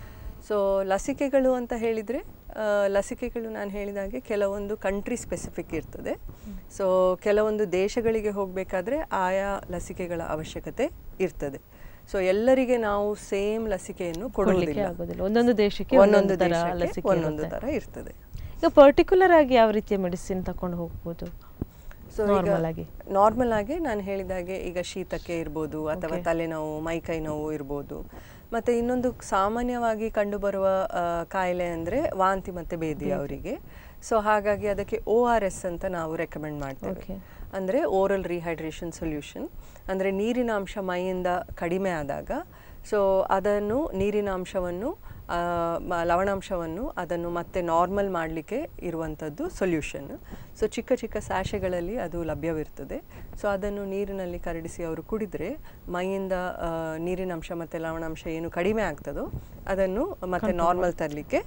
[SPEAKER 2] ಸೊ ಲಸಿಕೆಗಳು ಅಂತ ಹೇಳಿದರೆ ಲಸಿಕೆಗಳು ನಾನು ಹೇಳಿದಾಗೆ ಕೆಲವೊಂದು ಕಂಟ್ರಿ ಸ್ಪೆಸಿಫಿಕ್ ಇರ್ತದೆ ಸೊ ಕೆಲವೊಂದು ದೇಶಗಳಿಗೆ ಹೋಗಬೇಕಾದ್ರೆ ಆಯಾ ಲಸಿಕೆಗಳ ಅವಶ್ಯಕತೆ ಇರ್ತದೆ ಸೊ ಎಲ್ಲರಿಗೆ ನಾವು ಸೇಮ್ ಲಸಿಕೆಯನ್ನು ಕೊಡುವುದಿಲ್ಲ
[SPEAKER 1] ಆಗೋದಿಲ್ಲ ಒಂದೊಂದು ದೇಶಕ್ಕೆ
[SPEAKER 2] ಒಂದೊಂದು
[SPEAKER 1] ತರ
[SPEAKER 2] ದೇಶಕ್ಕೆ
[SPEAKER 1] ಲಸಿಕೆ
[SPEAKER 2] ಒಂದೊಂದು
[SPEAKER 1] ಇರುತ್ತೆ.
[SPEAKER 2] ಥರ ಇರ್ತದೆ
[SPEAKER 1] ಈಗ ಪರ್ಟಿಕ್ಯುಲರ್ ಆಗಿ ಯಾವ ರೀತಿಯ ಮೆಡಿಸಿನ್ ತಕೊಂಡು ಹೋಗ್ಬೋದು
[SPEAKER 2] ಸೊ
[SPEAKER 1] Normal ಆಗಿ.
[SPEAKER 2] ನಾರ್ಮಲ್ ಆಗಿ ನಾನು ಹೇಳಿದಾಗೆ ಈಗ ಶೀತಕ್ಕೆ ಇರ್ಬೋದು ಅಥವಾ ತಲೆನೋವು ಮೈಕೈ ನೋವು ಇರ್ಬೋದು ಮತ್ತೆ ಇನ್ನೊಂದು ಸಾಮಾನ್ಯವಾಗಿ ಕಂಡುಬರುವ ಆ, ಕಾಯಿಲೆ ಅಂದರೆ ವಾಂತಿ ಮತ್ತು ಬೇದಿ ಅವರಿಗೆ ಸೊ ಹಾಗಾಗಿ ಅದಕ್ಕೆ ಒ ಆರ್ ಎಸ್ ಅಂತ ನಾವು ರೆಕಮೆಂಡ್ ಮಾಡ್ತೇವೆ
[SPEAKER 1] Okay.
[SPEAKER 2] ಅಂದರೆ ಓರಲ್ ರಿಹೈಡ್ರೇಷನ್ ಸೊಲ್ಯೂಷನ್ ಅಂದರೆ ನೀರಿನ ಅಂಶ ಮೈಯಿಂದ ಕಡಿಮೆ ಆದಾಗ ಸೊ ಅದನ್ನು ನೀರಿನ ಅಂಶವನ್ನು ಆ, ಮ- ಲವಣಾಂಶವನ್ನು ಅದನ್ನು ಮತ್ತೆ ನಾರ್ಮಲ್ ಮಾಡಲಿಕ್ಕೆ ಇರುವಂಥದ್ದು ಸೊಲ್ಯೂಷನ್ ಸೊ ಚಿಕ್ಕ ಚಿಕ್ಕ ಸ್ಯಾಶೆಗಳಲ್ಲಿ ಅದು ಲಭ್ಯವಿರ್ತದೆ ಸೊ ಅದನ್ನು ನೀರಿನಲ್ಲಿ ಕರಡಿಸಿ ಅವರು ಕುಡಿದರೆ ಮೈಯಿಂದ ಆ, ನೀರಿನ ಅಂಶ ಮತ್ತು ಲವಣಾಂಶ ಏನು ಕಡಿಮೆ ಆಗ್ತದೋ ಅದನ್ನು ಮತ್ತೆ ನಾರ್ಮಲ್ ತರಲಿಕ್ಕೆ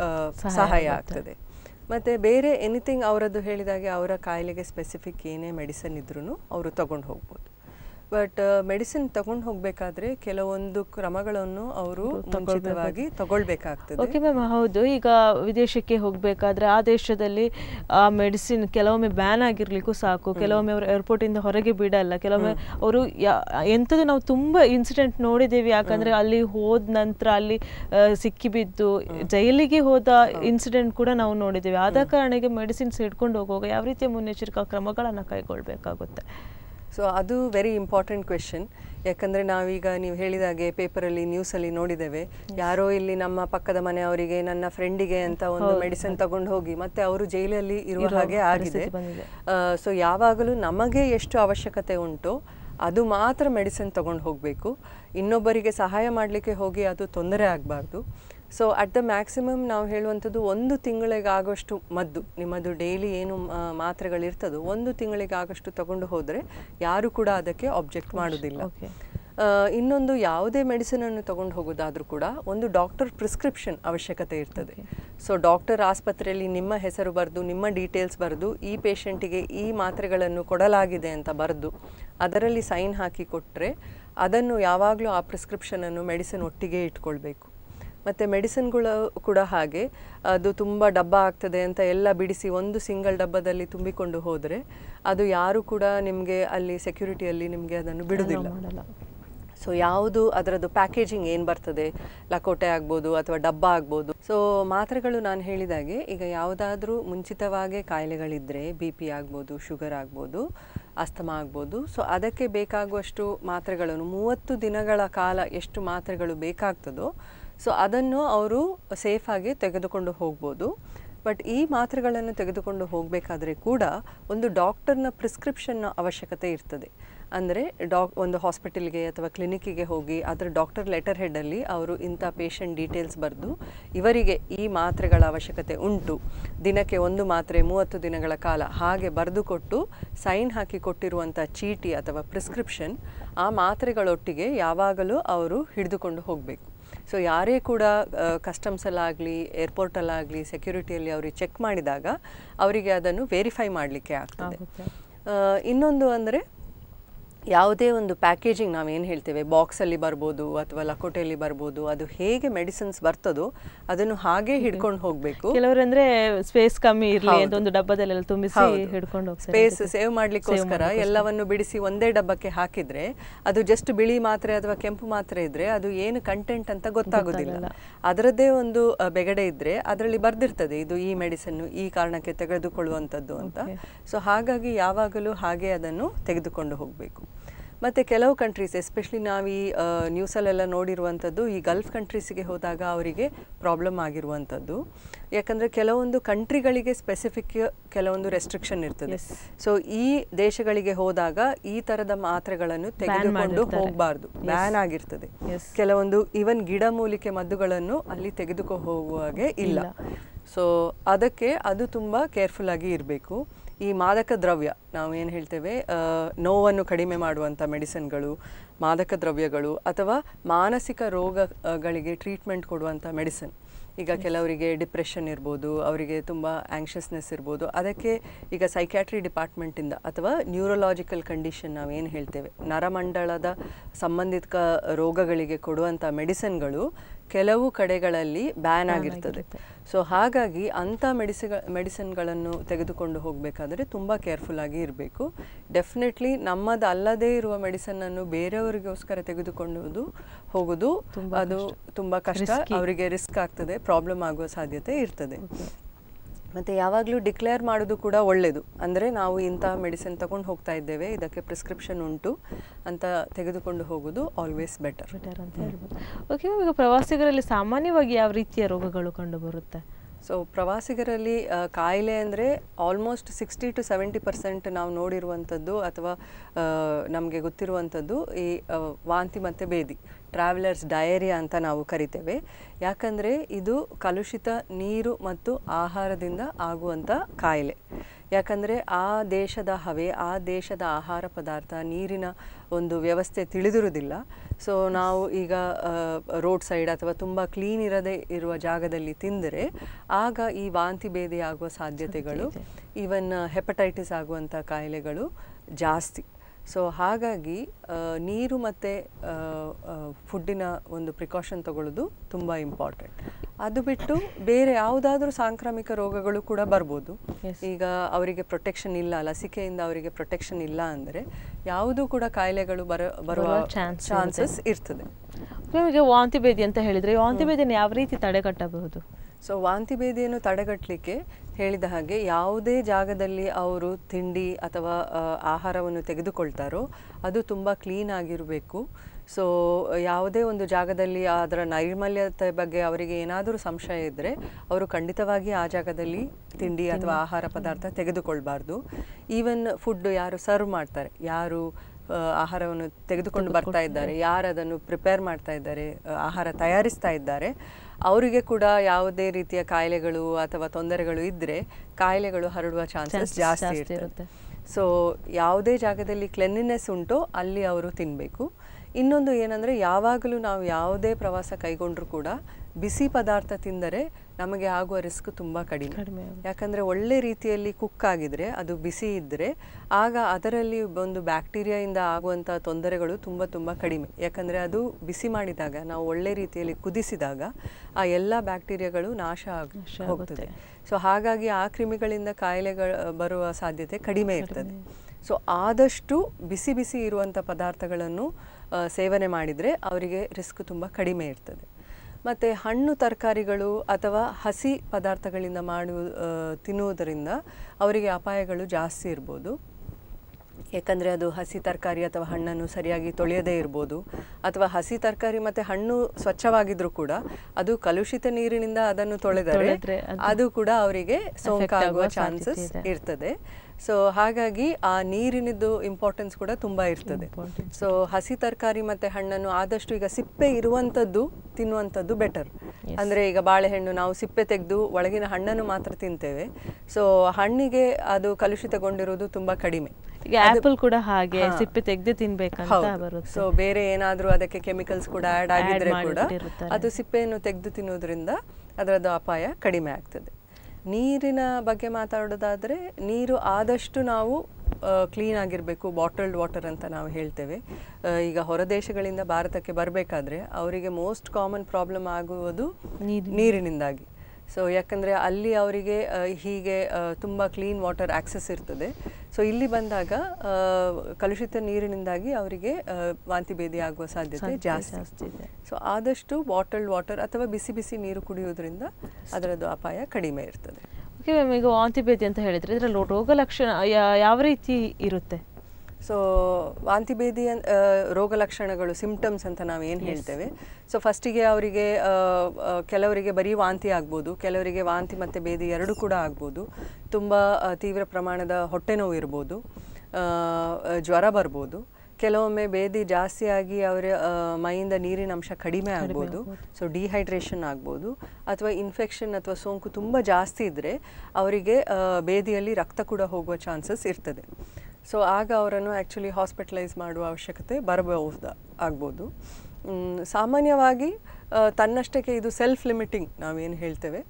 [SPEAKER 2] ಸಹಾಯ ಆಗ್ತದೆ ಮತ್ತು ಬೇರೆ ಎನಿಥಿಂಗ್ ಅವರದ್ದು ಹೇಳಿದಾಗೆ ಅವರ ಕಾಯಿಲೆಗೆ ಸ್ಪೆಸಿಫಿಕ್ ಏನೇ ಮೆಡಿಸಿನ್ ಇದ್ರೂ ಅವರು ತಗೊಂಡು ಹೋಗ್ಬೋದು ಬಟ್ ಮೆಡಿಸಿನ್ ತಗೊಂಡು ಹೋಗಬೇಕಾದ್ರೆ ಕೆಲವೊಂದು ಕ್ರಮಗಳನ್ನು ಅವರು ಮುಂಚಿತವಾಗಿ ತಗೊಳ್ಬೇಕಾಗ್ತದೆ
[SPEAKER 1] ಓಕೆ ಮ್ಯಾಮ್ ಹೌದು ಈಗ ವಿದೇಶಕ್ಕೆ ಹೋಗಬೇಕಾದ್ರೆ ಆ ದೇಶದಲ್ಲಿ ಆ ಮೆಡಿಸಿನ್ ಕೆಲವೊಮ್ಮೆ ಬ್ಯಾನ್ ಆಗಿರ್ಲಿಕ್ಕೂ ಸಾಕು ಕೆಲವೊಮ್ಮೆ ಅವರು ಏರ್ಪೋರ್ಟಿಂದ ಹೊರಗೆ ಬಿಡಲ್ಲ ಕೆಲವೊಮ್ಮೆ ಅವರು ಎಂಥದ್ದು ನಾವು ತುಂಬ ಇನ್ಸಿಡೆಂಟ್ ನೋಡಿದ್ದೀವಿ ಯಾಕಂದ್ರೆ ಅಲ್ಲಿ ಹೋದ ನಂತರ ಅಲ್ಲಿ ಆ, ಸಿಕ್ಕಿಬಿದ್ದು ಜೈಲಿಗೆ ಹೋದ ಇನ್ಸಿಡೆಂಟ್ ಕೂಡ ನಾವು ನೋಡಿದ್ದೀವಿ ಆದ ಕಾರಣಕ್ಕೆ ಮೆಡಿಸಿನ್ಸ್ ಹಿಡ್ಕೊಂಡು ಹೋಗುವಾಗ ಯಾವ ರೀತಿಯ ಮುನ್ನೆಚ್ಚರಿಕಾ ಕ್ರಮಗಳನ್ನು ಕೈಗೊಳ್ಳಬೇಕಾಗುತ್ತೆ
[SPEAKER 2] ಸೊ ಅದು ವೆರಿ ಇಂಪಾರ್ಟೆಂಟ್ ಕ್ವೆಶನ್ ಯಾಕಂದರೆ ನಾವೀಗ ನೀವು ಹೇಳಿದಾಗೆ ಪೇಪರಲ್ಲಿ ನ್ಯೂಸಲ್ಲಿ ನೋಡಿದ್ದೇವೆ ಯಾರೋ ಇಲ್ಲಿ ನಮ್ಮ ಪಕ್ಕದ ಮನೆಯವರಿಗೆ ನನ್ನ ಫ್ರೆಂಡಿಗೆ ಅಂತ ಒಂದು ಮೆಡಿಸಿನ್ ತಗೊಂಡು ಹೋಗಿ ಮತ್ತೆ ಅವರು ಜೈಲಲ್ಲಿ ಇರುವ ಹಾಗೆ ಆಗಿದೆ
[SPEAKER 1] ಬಂದಿದೆ.
[SPEAKER 2] ಸೊ ಯಾವಾಗಲೂ ನಮಗೆ ಎಷ್ಟು ಅವಶ್ಯಕತೆ ಉಂಟೋ ಅದು ಮಾತ್ರ ಮೆಡಿಸಿನ್ ತಗೊಂಡು ಹೋಗಬೇಕು ಇನ್ನೊಬ್ಬರಿಗೆ ಸಹಾಯ ಮಾಡಲಿಕ್ಕೆ ಹೋಗಿ ಅದು ತೊಂದರೆ ಆಗಬಾರ್ದು ಸೊ ಅಟ್ ದ ಮ್ಯಾಕ್ಸಿಮಮ್ ನಾವು ಹೇಳುವಂಥದ್ದು ಒಂದು ತಿಂಗಳಿಗಾಗುವಷ್ಟು ಮದ್ದು ನಿಮ್ಮದು ಡೈಲಿ ಏನು ಆ, ಮಾತ್ರೆಗಳಿರ್ತದೋ ಒಂದು ತಿಂಗಳಿಗಾಗಷ್ಟು ತಗೊಂಡು ಹೋದರೆ ಯಾರು ಕೂಡ ಅದಕ್ಕೆ ಆಬ್ಜೆಕ್ಟ್ ಮಾಡೋದಿಲ್ಲ
[SPEAKER 1] ಓಕೆ
[SPEAKER 2] ಆ, ಇನ್ನೊಂದು ಯಾವುದೇ ಮೆಡಿಸಿನನ್ನು ತಗೊಂಡು ಹೋಗೋದಾದರೂ ಕೂಡ ಒಂದು ಡಾಕ್ಟರ್ ಪ್ರಿಸ್ಕ್ರಿಪ್ಷನ್ ಅವಶ್ಯಕತೆ ಇರ್ತದೆ ಸೊ ಡಾಕ್ಟರ್ ಆಸ್ಪತ್ರೆಯಲ್ಲಿ ನಿಮ್ಮ ಹೆಸರು ಬರೆದು ನಿಮ್ಮ ಡೀಟೇಲ್ಸ್ ಬರೆದು ಈ ಪೇಷಂಟಿಗೆ ಈ ಮಾತ್ರೆಗಳನ್ನು ಕೊಡಲಾಗಿದೆ ಅಂತ ಬರೆದು ಅದರಲ್ಲಿ ಸೈನ್ ಹಾಕಿ ಕೊಟ್ಟರೆ ಅದನ್ನು ಯಾವಾಗಲೂ ಆ ಪ್ರಿಸ್ಕ್ರಿಪ್ಷನನ್ನು ಮೆಡಿಸಿನ್ ಒಟ್ಟಿಗೆ ಇಟ್ಕೊಳ್ಬೇಕು ಮತ್ತು ಮೆಡಿಸಿನ್ಗಳು ಕೂಡ ಹಾಗೆ ಅದು ತುಂಬ ಡಬ್ಬ ಆಗ್ತದೆ ಅಂತ ಎಲ್ಲ ಬಿಡಿಸಿ ಒಂದು ಸಿಂಗಲ್ ಡಬ್ಬದಲ್ಲಿ ತುಂಬಿಕೊಂಡು ಹೋದರೆ ಅದು ಯಾರು ಕೂಡ ನಿಮಗೆ ಅಲ್ಲಿ ಸೆಕ್ಯೂರಿಟಿಯಲ್ಲಿ ನಿಮಗೆ ಅದನ್ನು ಬಿಡುವುದಿಲ್ಲ
[SPEAKER 1] ಮಾಡಲ್ಲ
[SPEAKER 2] ಸೊ ಯಾವುದು ಅದರದ್ದು ಪ್ಯಾಕೇಜಿಂಗ್ ಏನು ಬರ್ತದೆ ಲಕೋಟೆ ಆಗ್ಬೋದು ಅಥವಾ ಡಬ್ಬ ಆಗ್ಬೋದು ಸೊ ಮಾತ್ರೆಗಳು ನಾನು ಹೇಳಿದಾಗೆ ಈಗ ಯಾವುದಾದ್ರೂ ಮುಂಚಿತವಾಗೇ ಕಾಯಿಲೆಗಳಿದ್ದರೆ ಬಿ ಪಿ ಆಗ್ಬೋದು ಶುಗರ್ ಆಗ್ಬೋದು ಅಸ್ತಮ ಆಗ್ಬೋದು ಸೊ ಅದಕ್ಕೆ ಬೇಕಾಗುವಷ್ಟು ಮಾತ್ರೆಗಳನ್ನು ಮೂವತ್ತು ದಿನಗಳ ಕಾಲ ಎಷ್ಟು ಮಾತ್ರೆಗಳು ಬೇಕಾಗ್ತದೋ ಸೊ ಅದನ್ನು ಅವರು ಸೇಫಾಗಿ ತೆಗೆದುಕೊಂಡು ಹೋಗ್ಬೋದು ಬಟ್ ಈ ಮಾತ್ರೆಗಳನ್ನು ತೆಗೆದುಕೊಂಡು ಹೋಗಬೇಕಾದ್ರೆ ಕೂಡ ಒಂದು ಡಾಕ್ಟರ್ನ ಪ್ರಿಸ್ಕ್ರಿಪ್ಷನ್ನ ಅವಶ್ಯಕತೆ ಇರ್ತದೆ ಅಂದರೆ ಡಾಕ್ ಒಂದು ಹಾಸ್ಪಿಟಲ್ಗೆ ಅಥವಾ ಕ್ಲಿನಿಕ್ಕಿಗೆ ಹೋಗಿ ಅದರ ಡಾಕ್ಟರ್ ಲೆಟರ್ ಹೆಡ್ಡಲ್ಲಿ ಅವರು ಇಂಥ ಪೇಷಂಟ್ ಡೀಟೇಲ್ಸ್ ಬರೆದು ಇವರಿಗೆ ಈ ಮಾತ್ರೆಗಳ ಅವಶ್ಯಕತೆ ಉಂಟು ದಿನಕ್ಕೆ ಒಂದು ಮಾತ್ರೆ ಮೂವತ್ತು ದಿನಗಳ ಕಾಲ ಹಾಗೆ ಬರೆದು ಕೊಟ್ಟು ಸೈನ್ ಹಾಕಿ ಕೊಟ್ಟಿರುವಂಥ ಚೀಟಿ ಅಥವಾ ಪ್ರಿಸ್ಕ್ರಿಪ್ಷನ್ ಆ ಮಾತ್ರೆಗಳೊಟ್ಟಿಗೆ ಯಾವಾಗಲೂ ಅವರು ಹಿಡಿದುಕೊಂಡು ಹೋಗಬೇಕು ಸೊ ಯಾರೇ ಕೂಡ ಕಸ್ಟಮ್ಸಲ್ಲಾಗಲಿ ಏರ್ಪೋರ್ಟಲ್ಲಾಗಲಿ ಸೆಕ್ಯೂರಿಟಿಯಲ್ಲಿ ಅವ್ರಿಗೆ ಚೆಕ್ ಮಾಡಿದಾಗ ಅವರಿಗೆ ಅದನ್ನು ವೆರಿಫೈ ಮಾಡಲಿಕ್ಕೆ ಆಗ್ತದೆ
[SPEAKER 1] ಆಗುತ್ತೆ.
[SPEAKER 2] ಆ, ಇನ್ನೊಂದು ಅಂದರೆ ಯಾವುದೇ ಒಂದು ಪ್ಯಾಕೇಜಿಂಗ್ ನಾವೇನು ಹೇಳ್ತೇವೆ ಬಾಕ್ಸಲ್ಲಿ ಬರ್ಬೋದು ಅಥವಾ ಲಕೋಟೆಯಲ್ಲಿ ಬರ್ಬೋದು ಅದು ಹೇಗೆ ಮೆಡಿಸಿನ್ಸ್ ಬರ್ತದೋ ಅದನ್ನು ಹಾಗೆ ಹಿಡ್ಕೊಂಡು ಹೋಗಬೇಕು
[SPEAKER 1] ಕೆಲವರು ಅಂದ್ರೆ ಸ್ಪೇಸ್ ಕಮ್ಮಿ ಇರ್ಲಿ ಅಂತ
[SPEAKER 2] ಹೌದು.
[SPEAKER 1] ಒಂದು ಡಬ್ಬದಲ್ಲೆಲ್ಲ ತುಂಬಿಸಿ
[SPEAKER 2] ಹೌದು.
[SPEAKER 1] ಹಿಡ್ಕೊಂಡು ಹೋಗ್ತಾರೆ
[SPEAKER 2] ಸ್ಪೇಸ್
[SPEAKER 1] ಅದಕ್ಕೆ.
[SPEAKER 2] ಸೇವ್ ಮಾಡ್ಲಿಕ್ಕೋಸ್ಕರ ಎಲ್ಲವನ್ನು ಬಿಡಿಸಿ ಒಂದೇ ಡಬ್ಬಕ್ಕೆ ಹಾಕಿದ್ರೆ ಅದು ಜಸ್ಟ್ ಬಿಳಿ ಮಾತ್ರೆ ಅಥವಾ ಕೆಂಪು ಮಾತ್ರೆ ಇದ್ರೆ ಅದು ಏನು ಕಂಟೆಂಟ್ ಅಂತ ಗೊತ್ತಾಗೋದಿಲ್ಲ ಅದರದ್ದೇ ಒಂದು ಆ, ಬೆಗಡೆ ಇದ್ರೆ ಅದರಲ್ಲಿ ಬರ್ದಿರ್ತದೆ ಇದು ಈ ಮೆಡಿಸನ್ ಈ ಕಾರಣಕ್ಕೆ ತೆಗೆದುಕೊಳ್ಳುವಂಥದ್ದು ಅಂತ ಸೊ ಹಾಗಾಗಿ ಯಾವಾಗಲೂ ಹಾಗೆ ಅದನ್ನು ತೆಗೆದುಕೊಂಡು ಹೋಗಬೇಕು ಮತ್ತು ಕೆಲವು ಕಂಟ್ರೀಸ್ ಎಸ್ಪೆಷಲಿ ನಾವು ಈ ನ್ಯೂಸಲ್ಲೆಲ್ಲ ನೋಡಿರುವಂಥದ್ದು ಈ ಗಲ್ಫ್ ಕಂಟ್ರೀಸಿಗೆ ಹೋದಾಗ ಅವರಿಗೆ ಪ್ರಾಬ್ಲಮ್ ಆಗಿರುವಂಥದ್ದು ಯಾಕಂದರೆ ಕೆಲವೊಂದು ಕಂಟ್ರಿಗಳಿಗೆ ಸ್ಪೆಸಿಫಿಕ್ ಕೆಲವೊಂದು ರೆಸ್ಟ್ರಿಕ್ಷನ್ ಇರ್ತದೆ ಸೊ ಈ ದೇಶಗಳಿಗೆ ಹೋದಾಗ ಈ ಥರದ ಮಾತ್ರೆಗಳನ್ನು ತೆಗೆದುಕೊಂಡು
[SPEAKER 1] ಮಾಡಿರ್ತಾರೆ.
[SPEAKER 2] ಹೋಗಬಾರ್ದು ಬ್ಯಾನ್ ಆಗಿರ್ತದೆ
[SPEAKER 1] Yes.
[SPEAKER 2] ಕೆಲವೊಂದು ಈವನ್ ಗಿಡಮೂಲಿಕೆ ಮದ್ದುಗಳನ್ನು ಅಲ್ಲಿ ತೆಗೆದುಕೊ ಹೋಗುವಾಗೆ ಇಲ್ಲ ಸೊ ಅದಕ್ಕೆ ಅದು ತುಂಬ ಕೇರ್ಫುಲ್ ಆಗಿ ಇರಬೇಕು ಈ ಮಾದಕ ದ್ರವ್ಯ ನಾವು ಏನು ಹೇಳ್ತೇವೆ ಆ, ನೋವನ್ನು ಕಡಿಮೆ ಮಾಡುವಂಥ ಮೆಡಿಸಿನ್ಗಳು ಮಾದಕ ದ್ರವ್ಯಗಳು ಅಥವಾ ಮಾನಸಿಕ ರೋಗಗಳಿಗೆ ಟ್ರೀಟ್ಮೆಂಟ್ ಕೊಡುವಂಥ ಮೆಡಿಸಿನ್ ಈಗ ಕೆಲವರಿಗೆ ಡಿಪ್ರೆಷನ್ ಇರ್ಬೋದು ಅವರಿಗೆ ತುಂಬ ಆ್ಯಂಕ್ಷಸ್ನೆಸ್ ಇರ್ಬೋದು ಅದಕ್ಕೆ ಈಗ ಸೈಕ್ಯಾಟ್ರಿ ಡಿಪಾರ್ಟ್ಮೆಂಟಿಂದ ಅಥವಾ ನ್ಯೂರಲಾಜಿಕಲ್ ಕಂಡೀಷನ್ ನಾವೇನು ಹೇಳ್ತೇವೆ ನರಮಂಡಲದ ಸಂಬಂಧಿತ ರೋಗಗಳಿಗೆ ಕೊಡುವಂಥ ಮೆಡಿಸಿನ್ಗಳು ಕೆಲವು ಕಡೆಗಳಲ್ಲಿ ಬ್ಯಾನ್ ಆಗಿರ್ತದೆ ಸೊ ಹಾಗಾಗಿ ಅಂಥ ಮೆಡಿಸಿಗ ಮೆಡಿಸಿನ್ಗಳನ್ನು ತೆಗೆದುಕೊಂಡು ಹೋಗಬೇಕಾದ್ರೆ ತುಂಬ ಕೇರ್ಫುಲ್ ಆಗಿ ಇರಬೇಕು ಡೆಫಿನೆಟ್ಲಿ ನಮ್ಮದು ಅಲ್ಲದೇ ಇರುವ ಮೆಡಿಸನ್ನನ್ನು ಬೇರೆಯವರಿಗೋಸ್ಕರ ತೆಗೆದುಕೊಂಡು ಹೋಗೋದು ಅದು ತುಂಬ ಕಷ್ಟ ಅವರಿಗೆ ರಿಸ್ಕ್ ಆಗ್ತದೆ ಪ್ರಾಬ್ಲಮ್ ಆಗುವ ಸಾಧ್ಯತೆ ಇರ್ತದೆ ಮತ್ತು ಯಾವಾಗಲೂ ಡಿಕ್ಲೇರ್ ಮಾಡೋದು ಕೂಡ ಒಳ್ಳೆಯದು ಅಂದರೆ ನಾವು ಇಂಥ ಮೆಡಿಸಿನ್ ತಗೊಂಡು ಹೋಗ್ತಾ ಇದ್ದೇವೆ ಇದಕ್ಕೆ ಪ್ರಿಸ್ಕ್ರಿಪ್ಷನ್ ಉಂಟು ಅಂತ ತೆಗೆದುಕೊಂಡು ಹೋಗೋದು ಆಲ್ವೇಸ್ ಬೆಟರ್
[SPEAKER 1] ಬೆಟರ್ ಅಂತ ಹೇಳ್ಬೋದು ಓಕೆ ಈಗ ಪ್ರವಾಸಿಗರಲ್ಲಿ ಸಾಮಾನ್ಯವಾಗಿ ಯಾವ ರೀತಿಯ ರೋಗಗಳು ಕಂಡು ಬರುತ್ತೆ
[SPEAKER 2] ಸೊ ಪ್ರವಾಸಿಗರಲ್ಲಿ ಆ, ಕಾಯಿಲೆ ಅಂದರೆ almost sixty to seventy percent ನಾವು ನೋಡಿರುವಂಥದ್ದು ಅಥವಾ ನಮಗೆ ಗೊತ್ತಿರುವಂಥದ್ದು ಈ ಆ, ವಾಂತಿ ಮತ್ತು ಬೇದಿ ಟ್ರಾವೆಲರ್ಸ್ ಡಯರಿಯಾ ಅಂತ ನಾವು ಕರಿತೇವೆ ಯಾಕಂದರೆ ಇದು ಕಲುಷಿತ ನೀರು ಮತ್ತು ಆಹಾರದಿಂದ ಆಗುವಂಥ ಕಾಯಿಲೆ ಯಾಕಂದರೆ ಆ ದೇಶದ ಹವೆ ಆ ದೇಶದ ಆಹಾರ ಪದಾರ್ಥ ನೀರಿನ ಒಂದು ವ್ಯವಸ್ಥೆ ತಿಳಿದಿರುವುದಿಲ್ಲ ಸೊ ನಾವು ಈಗ ರೋಡ್ ಸೈಡ್ ಅಥವಾ ತುಂಬ ಕ್ಲೀನ್ ಇರದೇ ಇರುವ ಜಾಗದಲ್ಲಿ ತಿಂದರೆ ಆಗ ಈ ವಾಂತಿ ಭೇದಿ ಆಗುವ ಸಾಧ್ಯತೆಗಳು ಈವನ್ ಹೆಪಟೈಟಿಸ್ ಆಗುವಂಥ ಕಾಯಿಲೆಗಳು ಜಾಸ್ತಿ ಸೊ ಹಾಗಾಗಿ ಆ, ನೀರು ಮತ್ತು ಫುಡ್ಡಿನ ಒಂದು ಪ್ರಿಕಾಷನ್ ತಗೊಳ್ಳೋದು ತುಂಬ ಇಂಪಾರ್ಟೆಂಟ್ ಅದು ಬಿಟ್ಟು ಬೇರೆ ಯಾವುದಾದ್ರೂ ಸಾಂಕ್ರಾಮಿಕ ರೋಗಗಳು ಕೂಡ ಬರ್ಬೋದು ಈಗ ಅವರಿಗೆ ಪ್ರೊಟೆಕ್ಷನ್ ಇಲ್ಲ ಲಸಿಕೆಯಿಂದ ಅವರಿಗೆ ಪ್ರೊಟೆಕ್ಷನ್ ಇಲ್ಲ ಅಂದರೆ ಯಾವುದೂ ಕೂಡ ಕಾಯಿಲೆಗಳು ಬರ ಬರುವ
[SPEAKER 1] ಬರುವ chance
[SPEAKER 2] ಚಾನ್ಸಸ್ ಇರ್ತದೆ
[SPEAKER 1] ನಿಮಗೆ ವಾಂತಿ ಭೇದಿ ಅಂತ ಹೇಳಿದ್ರೆ ಈ ವಾಂತಿ ಭೇದಿಯನ್ನು ಯಾವ ರೀತಿ ತಡೆಗಟ್ಟಬಹುದು
[SPEAKER 2] ಸೊ ವಾಂತಿ ಭೇದಿಯನ್ನು ತಡೆಗಟ್ಟಲಿಕ್ಕೆ ಹೇಳಿದ ಹಾಗೆ ಯಾವುದೇ ಜಾಗದಲ್ಲಿ ಅವರು ತಿಂಡಿ ಅಥವಾ ಆ, ಆಹಾರವನ್ನು ತೆಗೆದುಕೊಳ್ತಾರೋ ಅದು ತುಂಬ ಕ್ಲೀನ್ ಆಗಿರಬೇಕು ಸೊ ಯಾವುದೇ ಒಂದು ಜಾಗದಲ್ಲಿ ಅದರ ನೈರ್ಮಲ್ಯತೆ ಬಗ್ಗೆ ಅವರಿಗೆ ಏನಾದರೂ ಸಂಶಯ ಇದ್ದರೆ ಅವರು ಖಂಡಿತವಾಗಿ ಆ ಜಾಗದಲ್ಲಿ ತಿಂಡಿ ಅಥವಾ ಆಹಾರ ಪದಾರ್ಥ ತೆಗೆದುಕೊಳ್ಬಾರ್ದು ಈವನ್ ಫುಡ್ ಯಾರು ಸರ್ವ್ ಮಾಡ್ತಾರೆ ಯಾರು ಆ, ಆಹಾರವನ್ನು ತೆಗೆದುಕೊಂಡು ಬರ್ತಾ ಇದ್ದಾರೆ ಯಾರು ಅದನ್ನು ಪ್ರಿಪೇರ್ ಮಾಡ್ತಾ ಇದ್ದಾರೆ ಆ, ಆಹಾರ ತಯಾರಿಸ್ತಾ ಇದ್ದಾರೆ ಅವರಿಗೆ ಕೂಡ ಯಾವುದೇ ರೀತಿಯ ಕಾಯಿಲೆಗಳು ಅಥವಾ ತೊಂದರೆಗಳು ಇದ್ದರೆ ಕಾಯಿಲೆಗಳು ಹರಡುವ ಚಾನ್ಸಸ್ ಜಾಸ್ತಿ ಇರ್ತದೆ ಸೊ ಯಾವುದೇ ಜಾಗದಲ್ಲಿ ಕ್ಲೆನ್ಲಿನೆಸ್ ಉಂಟೋ ಅಲ್ಲಿ ಅವರು ತಿನ್ನಬೇಕು ಇನ್ನೊಂದು ಏನಂದರೆ ಯಾವಾಗಲೂ ನಾವು ಯಾವುದೇ ಪ್ರವಾಸ ಕೈಗೊಂಡ್ರೂ ಕೂಡ ಬಿಸಿ ಪದಾರ್ಥ ತಿಂದರೆ ನಮಗೆ ಆಗುವ ರಿಸ್ಕ್ ತುಂಬ ಕಡಿಮೆ
[SPEAKER 1] ಕಡಿಮೆ
[SPEAKER 2] ಯಾಕಂದರೆ ಒಳ್ಳೆ ರೀತಿಯಲ್ಲಿ ಕುಕ್ ಆಗಿದ್ರೆ ಅದು ಬಿಸಿ ಇದ್ದರೆ ಆಗ ಅದರಲ್ಲಿ ಒಂದು ಬ್ಯಾಕ್ಟೀರಿಯಾಯಿಂದ ಆಗುವಂಥ ತೊಂದರೆಗಳು ತುಂಬ ತುಂಬ ಕಡಿಮೆ ಯಾಕಂದರೆ ಅದು ಬಿಸಿ ಮಾಡಿದಾಗ ನಾವು ಒಳ್ಳೆ ರೀತಿಯಲ್ಲಿ ಕುದಿಸಿದಾಗ ಆ ಎಲ್ಲ ಬ್ಯಾಕ್ಟೀರಿಯಾಗಳು ನಾಶ ಆಗ್ ಹೋಗ್ತದೆ ಸೊ ಹಾಗಾಗಿ ಆ ಕ್ರಿಮಿಗಳಿಂದ ಕಾಯಿಲೆಗಳು ಬರುವ ಸಾಧ್ಯತೆ ಕಡಿಮೆ ಇರ್ತದೆ ಸೊ ಆದಷ್ಟು ಬಿಸಿ ಬಿಸಿ ಇರುವಂಥ ಪದಾರ್ಥಗಳನ್ನು ಆ, ಸೇವನೆ ಮಾಡಿದರೆ ಅವರಿಗೆ ರಿಸ್ಕ್ ತುಂಬ ಕಡಿಮೆ ಇರ್ತದೆ ಮತ್ತು ಹಣ್ಣು ತರಕಾರಿಗಳು ಅಥವಾ ಹಸಿ ಪದಾರ್ಥಗಳಿಂದ ಮಾಡುವ ಆ, ತಿನ್ನುವುದರಿಂದ ಅವರಿಗೆ ಅಪಾಯಗಳು ಜಾಸ್ತಿ ಇರ್ಬೋದು ಯಾಕಂದರೆ ಅದು ಹಸಿ ತರಕಾರಿ ಅಥವಾ ಹಣ್ಣನ್ನು ಸರಿಯಾಗಿ ತೊಳೆಯದೇ ಇರ್ಬೋದು ಅಥವಾ ಹಸಿ ತರಕಾರಿ ಮತ್ತು ಹಣ್ಣು ಸ್ವಚ್ಛವಾಗಿದ್ರೂ ಕೂಡ ಅದು ಕಲುಷಿತ ನೀರಿನಿಂದ ಅದನ್ನು ತೊಳೆದರೆ
[SPEAKER 1] ತೊಳೆದ್ರೆ ಅದು
[SPEAKER 2] ಅದು ಕೂಡ ಅವರಿಗೆ ಸೋಂಕಾಗುವ
[SPEAKER 1] ಆಗುವ
[SPEAKER 2] ಚಾನ್ಸಸ್
[SPEAKER 1] ಸಾಧ್ಯತೆ ಇದೆ.
[SPEAKER 2] ಇರ್ತದೆ ಸೊ ಹಾಗಾಗಿ ಆ ನೀರಿನದ್ದು ಇಂಪಾರ್ಟೆನ್ಸ್ ಕೂಡ ತುಂಬ ಇರ್ತದೆ
[SPEAKER 1] Importance
[SPEAKER 2] ಸೊ ಹಸಿ ತರಕಾರಿ ಮತ್ತು ಹಣ್ಣನ್ನು ಆದಷ್ಟು ಈಗ ಸಿಪ್ಪೆ ಇರುವಂಥದ್ದು ತಿನ್ನುವಂಥದ್ದು ಬೆಟರ್ ಅಂದರೆ ಈಗ ಬಾಳೆಹಣ್ಣು ನಾವು ಸಿಪ್ಪೆ ತೆಗೆದು ಒಳಗಿನ ಹಣ್ಣನ್ನು ಮಾತ್ರ ತಿಂತೇವೆ ಸೊ ಹಣ್ಣಿಗೆ ಅದು ಕಲುಷಿತಗೊಂಡಿರುವುದು ತುಂಬ ಕಡಿಮೆ
[SPEAKER 1] ಈಗ ಆಪಲ್ ಕೂಡ ಹಾಗೆ ಸಿಪ್ಪೆ ತೆಗೆದು ತಿನ್ಬೇಕಂತ ಬರುತ್ತೆ
[SPEAKER 2] ಸೊ ಬೇರೆ ಏನಾದರೂ ಅದಕ್ಕೆ ಕೆಮಿಕಲ್ಸ್ ಕೂಡ ಆ್ಯಡ್ ಆಗಿದ್ರೆ ಕೂಡ
[SPEAKER 1] ಮಾಡಿಟ್ಟಿರುತ್ತಾರೆ.
[SPEAKER 2] ಅದು ಸಿಪ್ಪೆಯನ್ನು ತೆಗೆದು ತಿನ್ನೋದ್ರಿಂದ ಅದರದ್ದು ಅಪಾಯ ಕಡಿಮೆ ಆಗ್ತದೆ ನೀರಿನ ಬಗ್ಗೆ ಮಾತಾಡೋದಾದರೆ ನೀರು ಆದಷ್ಟು ನಾವು ಕ್ಲೀನ್ ಆಗಿರಬೇಕು ಬಾಟಲ್ಡ್ ವಾಟರ್ ಅಂತ ನಾವು ಹೇಳ್ತೇವೆ ಆ, ಈಗ ಹೊರ ದೇಶಗಳಿಂದ ಭಾರತಕ್ಕೆ ಬರಬೇಕಾದ್ರೆ ಅವರಿಗೆ ಮೋಸ್ಟ್ ಕಾಮನ್ ಪ್ರಾಬ್ಲಮ್ ಆಗುವುದು
[SPEAKER 1] ನೀರಿನ-
[SPEAKER 2] ನೀರಿನಿಂದಾಗಿ ಸೊ ಯಾಕಂದರೆ ಅಲ್ಲಿ ಅವರಿಗೆ ಆ, ಹೀಗೆ ಆ, ತುಂಬ ಕ್ಲೀನ್ ವಾಟರ್ ಆಕ್ಸೆಸ್ ಇರ್ತದೆ ಸೊ ಇಲ್ಲಿ ಬಂದಾಗ ಆ, ಕಲುಷಿತ ನೀರಿನಿಂದಾಗಿ ಅವರಿಗೆ ಆ, ವಾಂತಿ ಭೇದಿ ಆಗುವ ಸಾಧ್ಯತೆ ಜಾಸ್ತಿ
[SPEAKER 1] ಜಾಸ್ತಿ ಇದೆ
[SPEAKER 2] ಸೊ ಆದಷ್ಟು ಬಾಟಲ್ಡ್ ವಾಟರ್ ಅಥವಾ ಬಿಸಿ ಬಿಸಿ ನೀರು ಕುಡಿಯೋದ್ರಿಂದ ಅದರದ್ದು ಅಪಾಯ ಕಡಿಮೆ ಇರ್ತದೆ
[SPEAKER 1] ಓಕೆ ಮ್ಯಾಮ್ ಈಗ ವಾಂತಿ ಭೇದಿ ಅಂತ ಹೇಳಿದ್ರೆ ಇದರಲ್ಲಿ ರೋಗ ಲಕ್ಷಣ ಯಾ- ಯಾವ ರೀತಿ ಇರುತ್ತೆ
[SPEAKER 2] ಸೊ ವಾಂತಿ ಭೇದಿ ಅನ್- ಆ, ರೋಗ ಲಕ್ಷಣಗಳು ಸಿಂಪ್ಟಮ್ಸ್ ಅಂತ ನಾವು ಏನು ಹೇಳ್ತೇವೆ ಸೊ ಫಸ್ಟಿಗೆ ಅವರಿಗೆ ಆ, ಆ, ಕೆಲವರಿಗೆ ಬರೀ ವಾಂತಿ ಆಗ್ಬೋದು ಕೆಲವರಿಗೆ ವಾಂತಿ ಮತ್ತು ಭೇದಿ ಎರಡೂ ಕೂಡ ಆಗ್ಬೋದು ತುಂಬ ಆ, ತೀವ್ರ ಪ್ರಮಾಣದ ಹೊಟ್ಟೆ ನೋವು ಇರ್ಬೋದು ಆ, ಆ, ಜ್ವರ ಬರ್ಬೋದು ಕೆಲವೊಮ್ಮೆ ಭೇದಿ ಜಾಸ್ತಿಯಾಗಿ ಅವರ ಆ, ಮೈಯಿಂದ ನೀರಿನ ಅಂಶ ಕಡಿಮೆ ಆಗ್ಬೋದು ಸೊ ಡಿಹೈಡ್ರೇಷನ್ ಆಗ್ಬೋದು ಅಥವಾ ಇನ್ಫೆಕ್ಷನ್ ಅಥವಾ ಸೋಂಕು ತುಂಬ ಜಾಸ್ತಿ ಇದ್ದರೆ ಅವರಿಗೆ ಆ, ಭೇದಿಯಲ್ಲಿ ರಕ್ತ ಕೂಡ ಹೋಗುವ ಚಾನ್ಸಸ್ ಇರ್ತದೆ ಸೊ ಆಗ ಅವರನ್ನು ಆ್ಯಕ್ಚುಲಿ ಹಾಸ್ಪಿಟಲೈಸ್ ಮಾಡುವ ಅವಶ್ಯಕತೆ ಬರಬಹುದು ಆಗ್ಬೋದು ಮ್, ಸಾಮಾನ್ಯವಾಗಿ ಆ, ತನ್ನಷ್ಟಕ್ಕೆ ಇದು ಸೆಲ್ಫ್ ಲಿಮಿಟಿಂಗ್ ನಾವೇನು ಹೇಳ್ತೇವೆ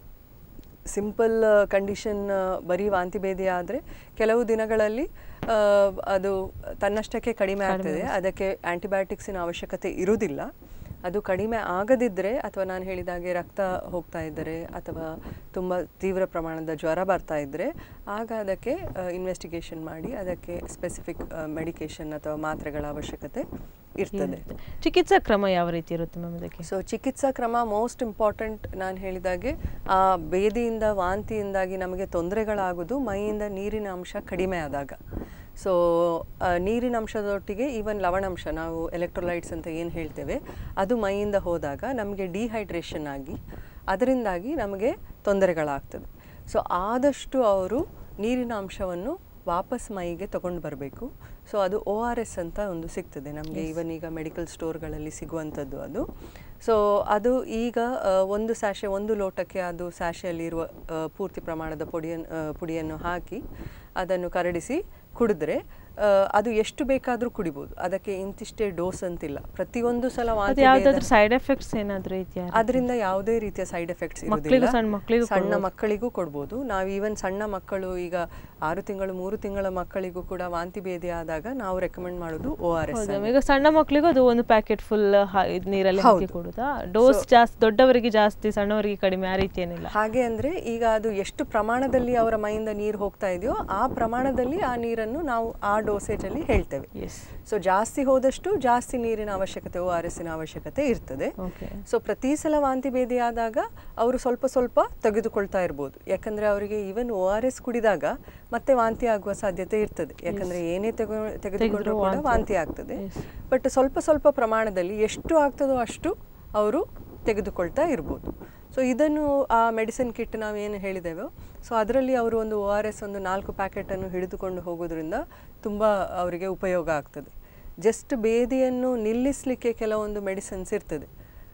[SPEAKER 2] ಸಿಂಪಲ್ ಕಂಡೀಷನ್ ಬರೀ ವಾಂತಿ ಭೇದಿ ಆದರೆ ಕೆಲವು ದಿನಗಳಲ್ಲಿ ಆ, ಅದು ತನ್ನಷ್ಟಕ್ಕೆ ಕಡಿಮೆ ಆಗ್ತದೆ ಅದಕ್ಕೆ ಆ್ಯಂಟಿಬಯೋಟಿಕ್ಸಿನ ಅವಶ್ಯಕತೆ ಇರುವುದಿಲ್ಲ ಅದು ಕಡಿಮೆ ಆಗದಿದ್ದರೆ ಅಥವಾ ನಾನು ಹೇಳಿದಾಗೆ ರಕ್ತ ಹೋಗ್ತಾ ಇದ್ದರೆ ಅಥವಾ ತುಂಬ ತೀವ್ರ ಪ್ರಮಾಣದ ಜ್ವರ ಬರ್ತಾ ಇದ್ದರೆ ಆಗ ಅದಕ್ಕೆ ಇನ್ವೆಸ್ಟಿಗೇಷನ್ ಮಾಡಿ ಅದಕ್ಕೆ ಸ್ಪೆಸಿಫಿಕ್ ಮೆಡಿಕೇಷನ್ ಅಥವಾ ಮಾತ್ರೆಗಳ ಅವಶ್ಯಕತೆ ಇರ್ತದೆ
[SPEAKER 1] ಚಿಕಿತ್ಸಾ ಕ್ರಮ ಯಾವ ರೀತಿ ಇರುತ್ತೆ ಮ್ಯಾಮ್ ಇದಕ್ಕೆ
[SPEAKER 2] ಸೊ ಚಿಕಿತ್ಸಾ ಕ್ರಮ ಮೋಸ್ಟ್ ಇಂಪಾರ್ಟೆಂಟ್ ನಾನು ಹೇಳಿದಾಗೆ ಆ ಬೇದಿಯಿಂದ ವಾಂತಿಯಿಂದಾಗಿ ನಮಗೆ ತೊಂದರೆಗಳಾಗೋದು ಮೈಯಿಂದ ನೀರಿನ ಅಂಶ ಕಡಿಮೆ ಆದಾಗ ಸೊ ನೀರಿನ ಅಂಶದೊಟ್ಟಿಗೆ ಈವನ್ ಲವಣಾಂಶ ನಾವು ಎಲೆಕ್ಟ್ರೋಲೈಟ್ಸ್ ಅಂತ ಏನು ಹೇಳ್ತೇವೆ ಅದು ಮೈಯಿಂದ ಹೋದಾಗ ನಮಗೆ ಡಿಹೈಡ್ರೇಷನ್ ಆಗಿ ಅದರಿಂದಾಗಿ ನಮಗೆ ತೊಂದರೆಗಳಾಗ್ತದೆ ಸೊ ಆದಷ್ಟು ಅವರು ನೀರಿನ ಅಂಶವನ್ನು ವಾಪಸ್ ಮೈಗೆ ತಗೊಂಡು ಬರಬೇಕು ಸೊ ಅದು ಒ ಆರ್ ಎಸ್ ಅಂತ ಒಂದು ಸಿಗ್ತದೆ ನಮಗೆ ಈವನ್ ಈಗ ಮೆಡಿಕಲ್ ಸ್ಟೋರ್ಗಳಲ್ಲಿ ಸಿಗುವಂಥದ್ದು ಅದು ಸೊ ಅದು ಈಗ ಆ, ಒಂದು ಸ್ಯಾಶೆ ಒಂದು ಲೋಟಕ್ಕೆ ಅದು ಸ್ಯಾಶೆಯಲ್ಲಿರುವ ಆ, ಪೂರ್ತಿ ಪ್ರಮಾಣದ ಪುಡಿಯನ್ನು ಆ, ಪುಡಿಯನ್ನು ಹಾಕಿ ಅದನ್ನು ಕರಡಿಸಿ ಕುಡಿದ್ರೆ ಆ, ಅದು ಎಷ್ಟು ಬೇಕಾದರೂ ಕುಡಿಬೋದು ಅದಕ್ಕೆ ಇಂತಿಷ್ಟೇ ಡೋಸ್ ಅಂತಿಲ್ಲ ಪ್ರತಿಯೊಂದು ಸಲ
[SPEAKER 1] ಅದು
[SPEAKER 2] ವಾಂತಿ
[SPEAKER 1] ಯಾವ್ದಾದ್ರು ಸೈಡ್ ಎಫೆಕ್ಟ್ಸ್ ಏನಾದ್ರು ಇದೆಯಾ
[SPEAKER 2] ಅದರಿಂದ ಯಾವುದೇ ರೀತಿಯ ಸೈಡ್ ಎಫೆಕ್ಟ್ಸ್
[SPEAKER 1] ಮಕ್ಳಿಗೂ,
[SPEAKER 2] ಇರುವುದಿಲ್ಲ
[SPEAKER 1] ಸಣ್ಣ ಮಕ್ಳಿಗೂ
[SPEAKER 2] ಸಣ್ಣ ಮಕ್ಕಳಿಗೂ ಕೊಡ್ಬೋದು ನಾವು ಈವನ್ ಸಣ್ಣ ಮಕ್ಕಳು ಈಗ ಆರು ತಿಂಗಳು ಮೂರು ತಿಂಗಳ ಮಕ್ಕಳಿಗೂ ಕೂಡ ವಾಂತಿ ಭೇದಿ ಆದಾಗ ನಾವು ರೆಕಮೆಂಡ್ ಮಾಡೋದು ಒ ಆರ್ ಎಸ್
[SPEAKER 1] ಹೌದಾ ಈಗ ಸಣ್ಣ ಮಕ್ಕಳಿಗೂ ಅದು ಒಂದು ಪ್ಯಾಕೆಟ್ ಫುಲ್ ನೀರಲ್ಲಿ ಹಾಕಿ ಕೊಡುದಾ ಡೋಸ್ ಜಾಸ್ತಿ ದೊಡ್ಡವರಿಗೆ ಜಾಸ್ತಿ ಸಣ್ಣವರಿಗೆ ಕಡಿಮೆ ಆ ರೀತಿ ಏನಿಲ್ಲ
[SPEAKER 2] ಹಾಗೆ ಅಂದ್ರೆ ಈಗ ಅದು ಎಷ್ಟು ಪ್ರಮಾಣದಲ್ಲಿ ಅವರ ಮೈಯಿಂದ ನೀರು ಹೋಗ್ತಾ ಇದೆಯೋ ಆ ಪ್ರಮಾಣದಲ್ಲಿ ಆ ನೀರನ್ನು ನಾವು ಆ ಡೋಸೇಜ್ ಅಲ್ಲಿ ಹೇಳ್ತೇವೆ
[SPEAKER 1] ಎಸ್
[SPEAKER 2] ಸೊ ಜಾಸ್ತಿ ಹೋದಷ್ಟು ಜಾಸ್ತಿ ನೀರಿನ ಅವಶ್ಯಕತೆ ಒ ಆರ್ ಎಸ್ಸಿನ ಅವಶ್ಯಕತೆ ಇರ್ತದೆ
[SPEAKER 1] ಓಕೆ
[SPEAKER 2] ಸೊ ಪ್ರತಿ ಸಲ ವಾಂತಿ ಭೇದಿ ಆದಾಗ ಅವರು ಸ್ವಲ್ಪ ಸ್ವಲ್ಪ ತೆಗೆದುಕೊಳ್ತಾ ಇರ್ಬೋದು ಯಾಕಂದ್ರೆ ಅವರಿಗೆ ಈವನ್ ಒ ಆರ್ ಎಸ್ ಕುಡಿದಾಗ ಮತ್ತೆ ವಾಂತಿ ಆಗುವ ಸಾಧ್ಯತೆ ಇರ್ತದೆ ಯಾಕಂದ್ರೆ ಏನೇ ತೆಗೊ ತೆಗೆದುಕೊಂಡ್ರೂ ಕೂಡ ವಾಂತಿ ಆಗ್ತದೆ ಬಟ್ ಸ್ವಲ್ಪ ಸ್ವಲ್ಪ ಪ್ರಮಾಣದಲ್ಲಿ ಎಷ್ಟು ಆಗ್ತದೋ ಅಷ್ಟು ಅವರು ತೆಗೆದುಕೊಳ್ತಾ ಇರ್ಬೋದು ಸೊ ಇದನ್ನು ಆ ಮೆಡಿಸಿನ್ ಕಿಟ್ ನಾವು ಏನು ಹೇಳಿದೆವೋ ಸೊ ಅದರಲ್ಲಿ ಅವರು ಒಂದು ಒ ಆರ್ ಎಸ್ ಒಂದು ನಾಲ್ಕು ಪ್ಯಾಕೆಟನ್ನು ಹಿಡಿದುಕೊಂಡು ಹೋಗೋದ್ರಿಂದ ತುಂಬ ಅವರಿಗೆ ಉಪಯೋಗ ಆಗ್ತದೆ ಜಸ್ಟ್ ಬೇದಿಯನ್ನು ನಿಲ್ಲಿಸಲಿಕ್ಕೆ ಕೆಲವೊಂದು ಮೆಡಿಸಿನ್ಸ್ ಇರ್ತದೆ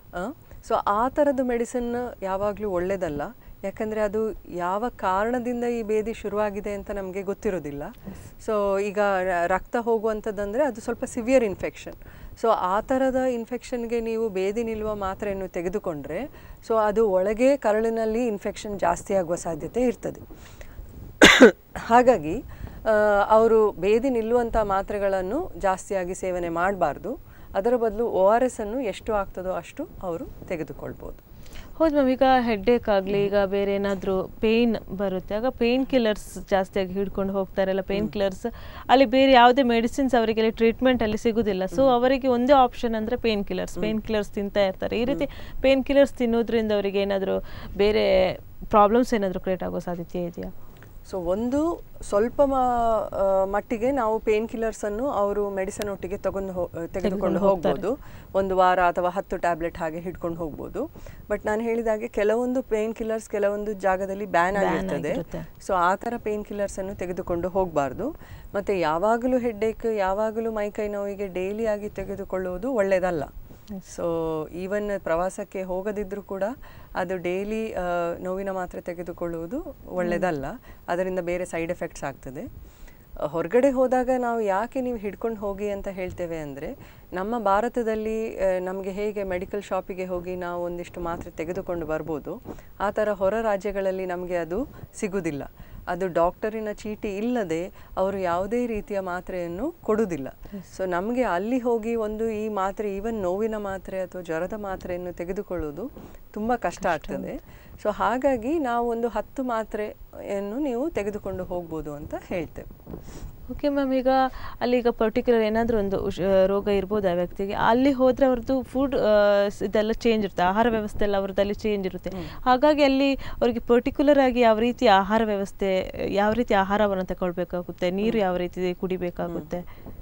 [SPEAKER 2] ಸೊ ಆ ಥರದ್ದು ಮೆಡಿಸಿನ್ ಯಾವಾಗಲೂ ಒಳ್ಳೆಯದಲ್ಲ ಯಾಕಂದರೆ ಅದು ಯಾವ ಕಾರಣದಿಂದ ಈ ಬೇದಿ ಶುರುವಾಗಿದೆ ಅಂತ ನಮಗೆ ಗೊತ್ತಿರೋದಿಲ್ಲ ಸೊ ಈಗ ರ- ರಕ್ತ ಹೋಗುವಂಥದ್ದಂದರೆ ಅದು ಸ್ವಲ್ಪ ಸಿವಿಯರ್ ಇನ್ಫೆಕ್ಷನ್ ಸೊ ಆ ಥರದ ಇನ್ಫೆಕ್ಷನ್ಗೆ ನೀವು ಬೇದಿ ನಿಲ್ಲುವ ಮಾತ್ರೆಯನ್ನು ತೆಗೆದುಕೊಂಡ್ರೆ ಸೊ ಅದು ಒಳಗೆ ಕರಳಿನಲ್ಲಿ ಇನ್ಫೆಕ್ಷನ್ ಜಾಸ್ತಿ ಆಗುವ ಸಾಧ್ಯತೆ ಇರ್ತದೆ ಹಾಗಾಗಿ ಅವರು ಬೇದಿ ನಿಲ್ಲುವಂಥ ಮಾತ್ರೆಗಳನ್ನು ಜಾಸ್ತಿಯಾಗಿ ಸೇವನೆ ಮಾಡಬಾರ್ದು ಅದರ ಬದಲು ಒ ಆರ್ ಎಸ್ ಅನ್ನು ಎಷ್ಟು ಆಗ್ತದೋ ಅಷ್ಟು ಅವರು ತೆಗೆದುಕೊಳ್ಬೋದು
[SPEAKER 1] ಹೌದು ಮ್ಯಾಮ್ ಈಗ ಹೆಡ್ಡೇಕ್ ಆಗಲಿ ಈಗ ಬೇರೆ ಏನಾದರೂ ಪೇಯ್ನ್ ಬರುತ್ತೆ ಆಗ ಪೇಯ್ನ್ ಕಿಲ್ಲರ್ಸ್ ಜಾಸ್ತಿಯಾಗಿ ಹಿಡ್ಕೊಂಡು ಹೋಗ್ತಾರಲ್ಲ ಪೇಯ್ನ್ ಕಿಲ್ಲರ್ಸ್ ಅಲ್ಲಿ ಬೇರೆ ಯಾವುದೇ ಮೆಡಿಸಿನ್ಸ್ ಅವರಿಗೆ ಟ್ರೀಟ್ಮೆಂಟ್ ಅಲ್ಲಿ ಸಿಗುದಿಲ್ಲ ಸೊ ಅವರಿಗೆ ಒಂದೇ ಆಪ್ಷನ್ ಅಂದರೆ ಪೇಯ್ನ್ ಕಿಲ್ಲರ್ಸ್ ಪೇಯ್ನ್ ಕಿಲ್ಲರ್ಸ್ ತಿಂತಾ ಇರ್ತಾರೆ ಈ ರೀತಿ ಪೇಯ್ನ್ ಕಿಲ್ಲರ್ಸ್ ತಿನ್ನೋದ್ರಿಂದ ಅವರಿಗೆ ಏನಾದರೂ ಬೇರೆ ಪ್ರಾಬ್ಲಮ್ಸ್ ಏನಾದರೂ ಕ್ರಿಯೇಟ್ ಆಗೋ ಸಾಧ್ಯತೆ ಇದೆಯಾ
[SPEAKER 2] ಸೊ ಒಂದು ಸ್ವಲ್ಪ ಮ- ಆ, ಮಟ್ಟಿಗೆ ನಾವು ಪೇನ್ ಕಿಲ್ಲರ್ಸನ್ನು ಅವರು ಮೆಡಿಸನ್ ಒಟ್ಟಿಗೆ ತಗೊಂಡು ಹೋ ತೆಗೆದುಕೊಂಡು ಹೋಗ್ಬೋದು ಒಂದು ವಾರ ಅಥವಾ ಹತ್ತು ಟ್ಯಾಬ್ಲೆಟ್ ಹಾಗೆ ಹಿಡ್ಕೊಂಡು ಹೋಗ್ಬೋದು ಬಟ್ ನಾನು ಹೇಳಿದಾಗೆ ಕೆಲವೊಂದು ಪೇನ್ ಕಿಲ್ಲರ್ಸ್ ಕೆಲವೊಂದು ಜಾಗದಲ್ಲಿ ಬ್ಯಾನ್ ಆಗಿರ್ತದೆ
[SPEAKER 1] ಆಗಿರುತ್ತೆ.
[SPEAKER 2] ಸೊ ಆ ಥರ ಪೇನ್ ಕಿಲ್ಲರ್ಸನ್ನು ತೆಗೆದುಕೊಂಡು ಹೋಗಬಾರ್ದು ಮತ್ತು ಯಾವಾಗಲೂ ಹೆಡ್ಡೇಕ್ ಯಾವಾಗಲೂ ಮೈಕೈ ನೋವಿಗೆ ಡೈಲಿ ಆಗಿ ತೆಗೆದುಕೊಳ್ಳುವುದು ಒಳ್ಳೆಯದಲ್ಲ ಸೊ ಈವನ್ ಪ್ರವಾಸಕ್ಕೆ ಹೋಗದಿದ್ರೂ ಕೂಡ ಅದು ಡೈಲಿ ನೋವಿನ ಮಾತ್ರೆ ತೆಗೆದುಕೊಳ್ಳುವುದು ಒಳ್ಳೆಯದಲ್ಲ ಅದರಿಂದ ಬೇರೆ ಸೈಡ್ ಎಫೆಕ್ಟ್ಸ್ ಆಗ್ತದೆ ಅಹ್, ಹೊರಗಡೆ ಹೋದಾಗ ನಾವು ಯಾಕೆ ನೀವು ಹಿಡ್ಕೊಂಡು ಹೋಗಿ ಅಂತ ಹೇಳ್ತೇವೆ ಅಂದರೆ ನಮ್ಮ ಭಾರತದಲ್ಲಿ ನಮಗೆ ಹೇಗೆ ಮೆಡಿಕಲ್ ಶಾಪಿಗೆ ಹೋಗಿ ನಾವು ಒಂದಿಷ್ಟು ಮಾತ್ರೆ ತೆಗೆದುಕೊಂಡು ಬರ್ಬೋದು ಆ ಥರ ಹೊರ ರಾಜ್ಯಗಳಲ್ಲಿ ನಮಗೆ ಅದು ಸಿಗುವುದಿಲ್ಲ ಅದು ಡಾಕ್ಟರಿನ ಚೀಟಿ ಇಲ್ಲದೆ ಅವರು ಯಾವುದೇ ರೀತಿಯ ಮಾತ್ರೆಯನ್ನು ಕೊಡುವುದಿಲ್ಲ ಸೊ ನಮಗೆ ಅಲ್ಲಿ ಹೋಗಿ ಒಂದು ಈ ಮಾತ್ರೆ ಈವನ್ ನೋವಿನ ಮಾತ್ರೆ ಅಥವಾ ಜ್ವರದ ಮಾತ್ರೆಯನ್ನು ತೆಗೆದುಕೊಳ್ಳುವುದು ತುಂಬ ಕಷ್ಟ ಆಗ್ತದೆ ಸೊ ಹಾಗಾಗಿ ನಾವು ಒಂದು ಹತ್ತು ಮಾತ್ರೆಯನ್ನು ನೀವು ತೆಗೆದುಕೊಂಡು ಹೋಗ್ಬೋದು ಅಂತ ಹೇಳ್ತೇವೆ
[SPEAKER 1] ಓಕೆ ಮ್ಯಾಮ್ ಈಗ ಅಲ್ಲಿ ಈಗ ಪರ್ಟಿಕ್ಯುಲರ್ ಏನಾದರೂ ಒಂದು ಉಶ್- ಆ, ರೋಗ ಇರ್ಬೋದು ಆ ವ್ಯಕ್ತಿಗೆ ಅಲ್ಲಿ ಹೋದರೆ ಅವ್ರದ್ದು ಫುಡ್ ಇದೆಲ್ಲ ಚೇಂಜ್ ಇರುತ್ತೆ ಆಹಾರ ವ್ಯವಸ್ಥೆ ಎಲ್ಲ ಅವ್ರದ್ದಲ್ಲಿ ಚೇಂಜ್ ಇರುತ್ತೆ ಹಾಗಾಗಿ ಅಲ್ಲಿ ಅವರಿಗೆ ಪರ್ಟಿಕ್ಯುಲರ್ ಆಗಿ ಯಾವ ರೀತಿ ಆಹಾರ ವ್ಯವಸ್ಥೆ ಯಾವ ರೀತಿ ಆಹಾರವನ್ನು ತಗೊಳ್ಬೇಕಾಗುತ್ತೆ ನೀರು ಯಾವ ರೀತಿ ಕುಡಿಬೇಕಾಗುತ್ತೆ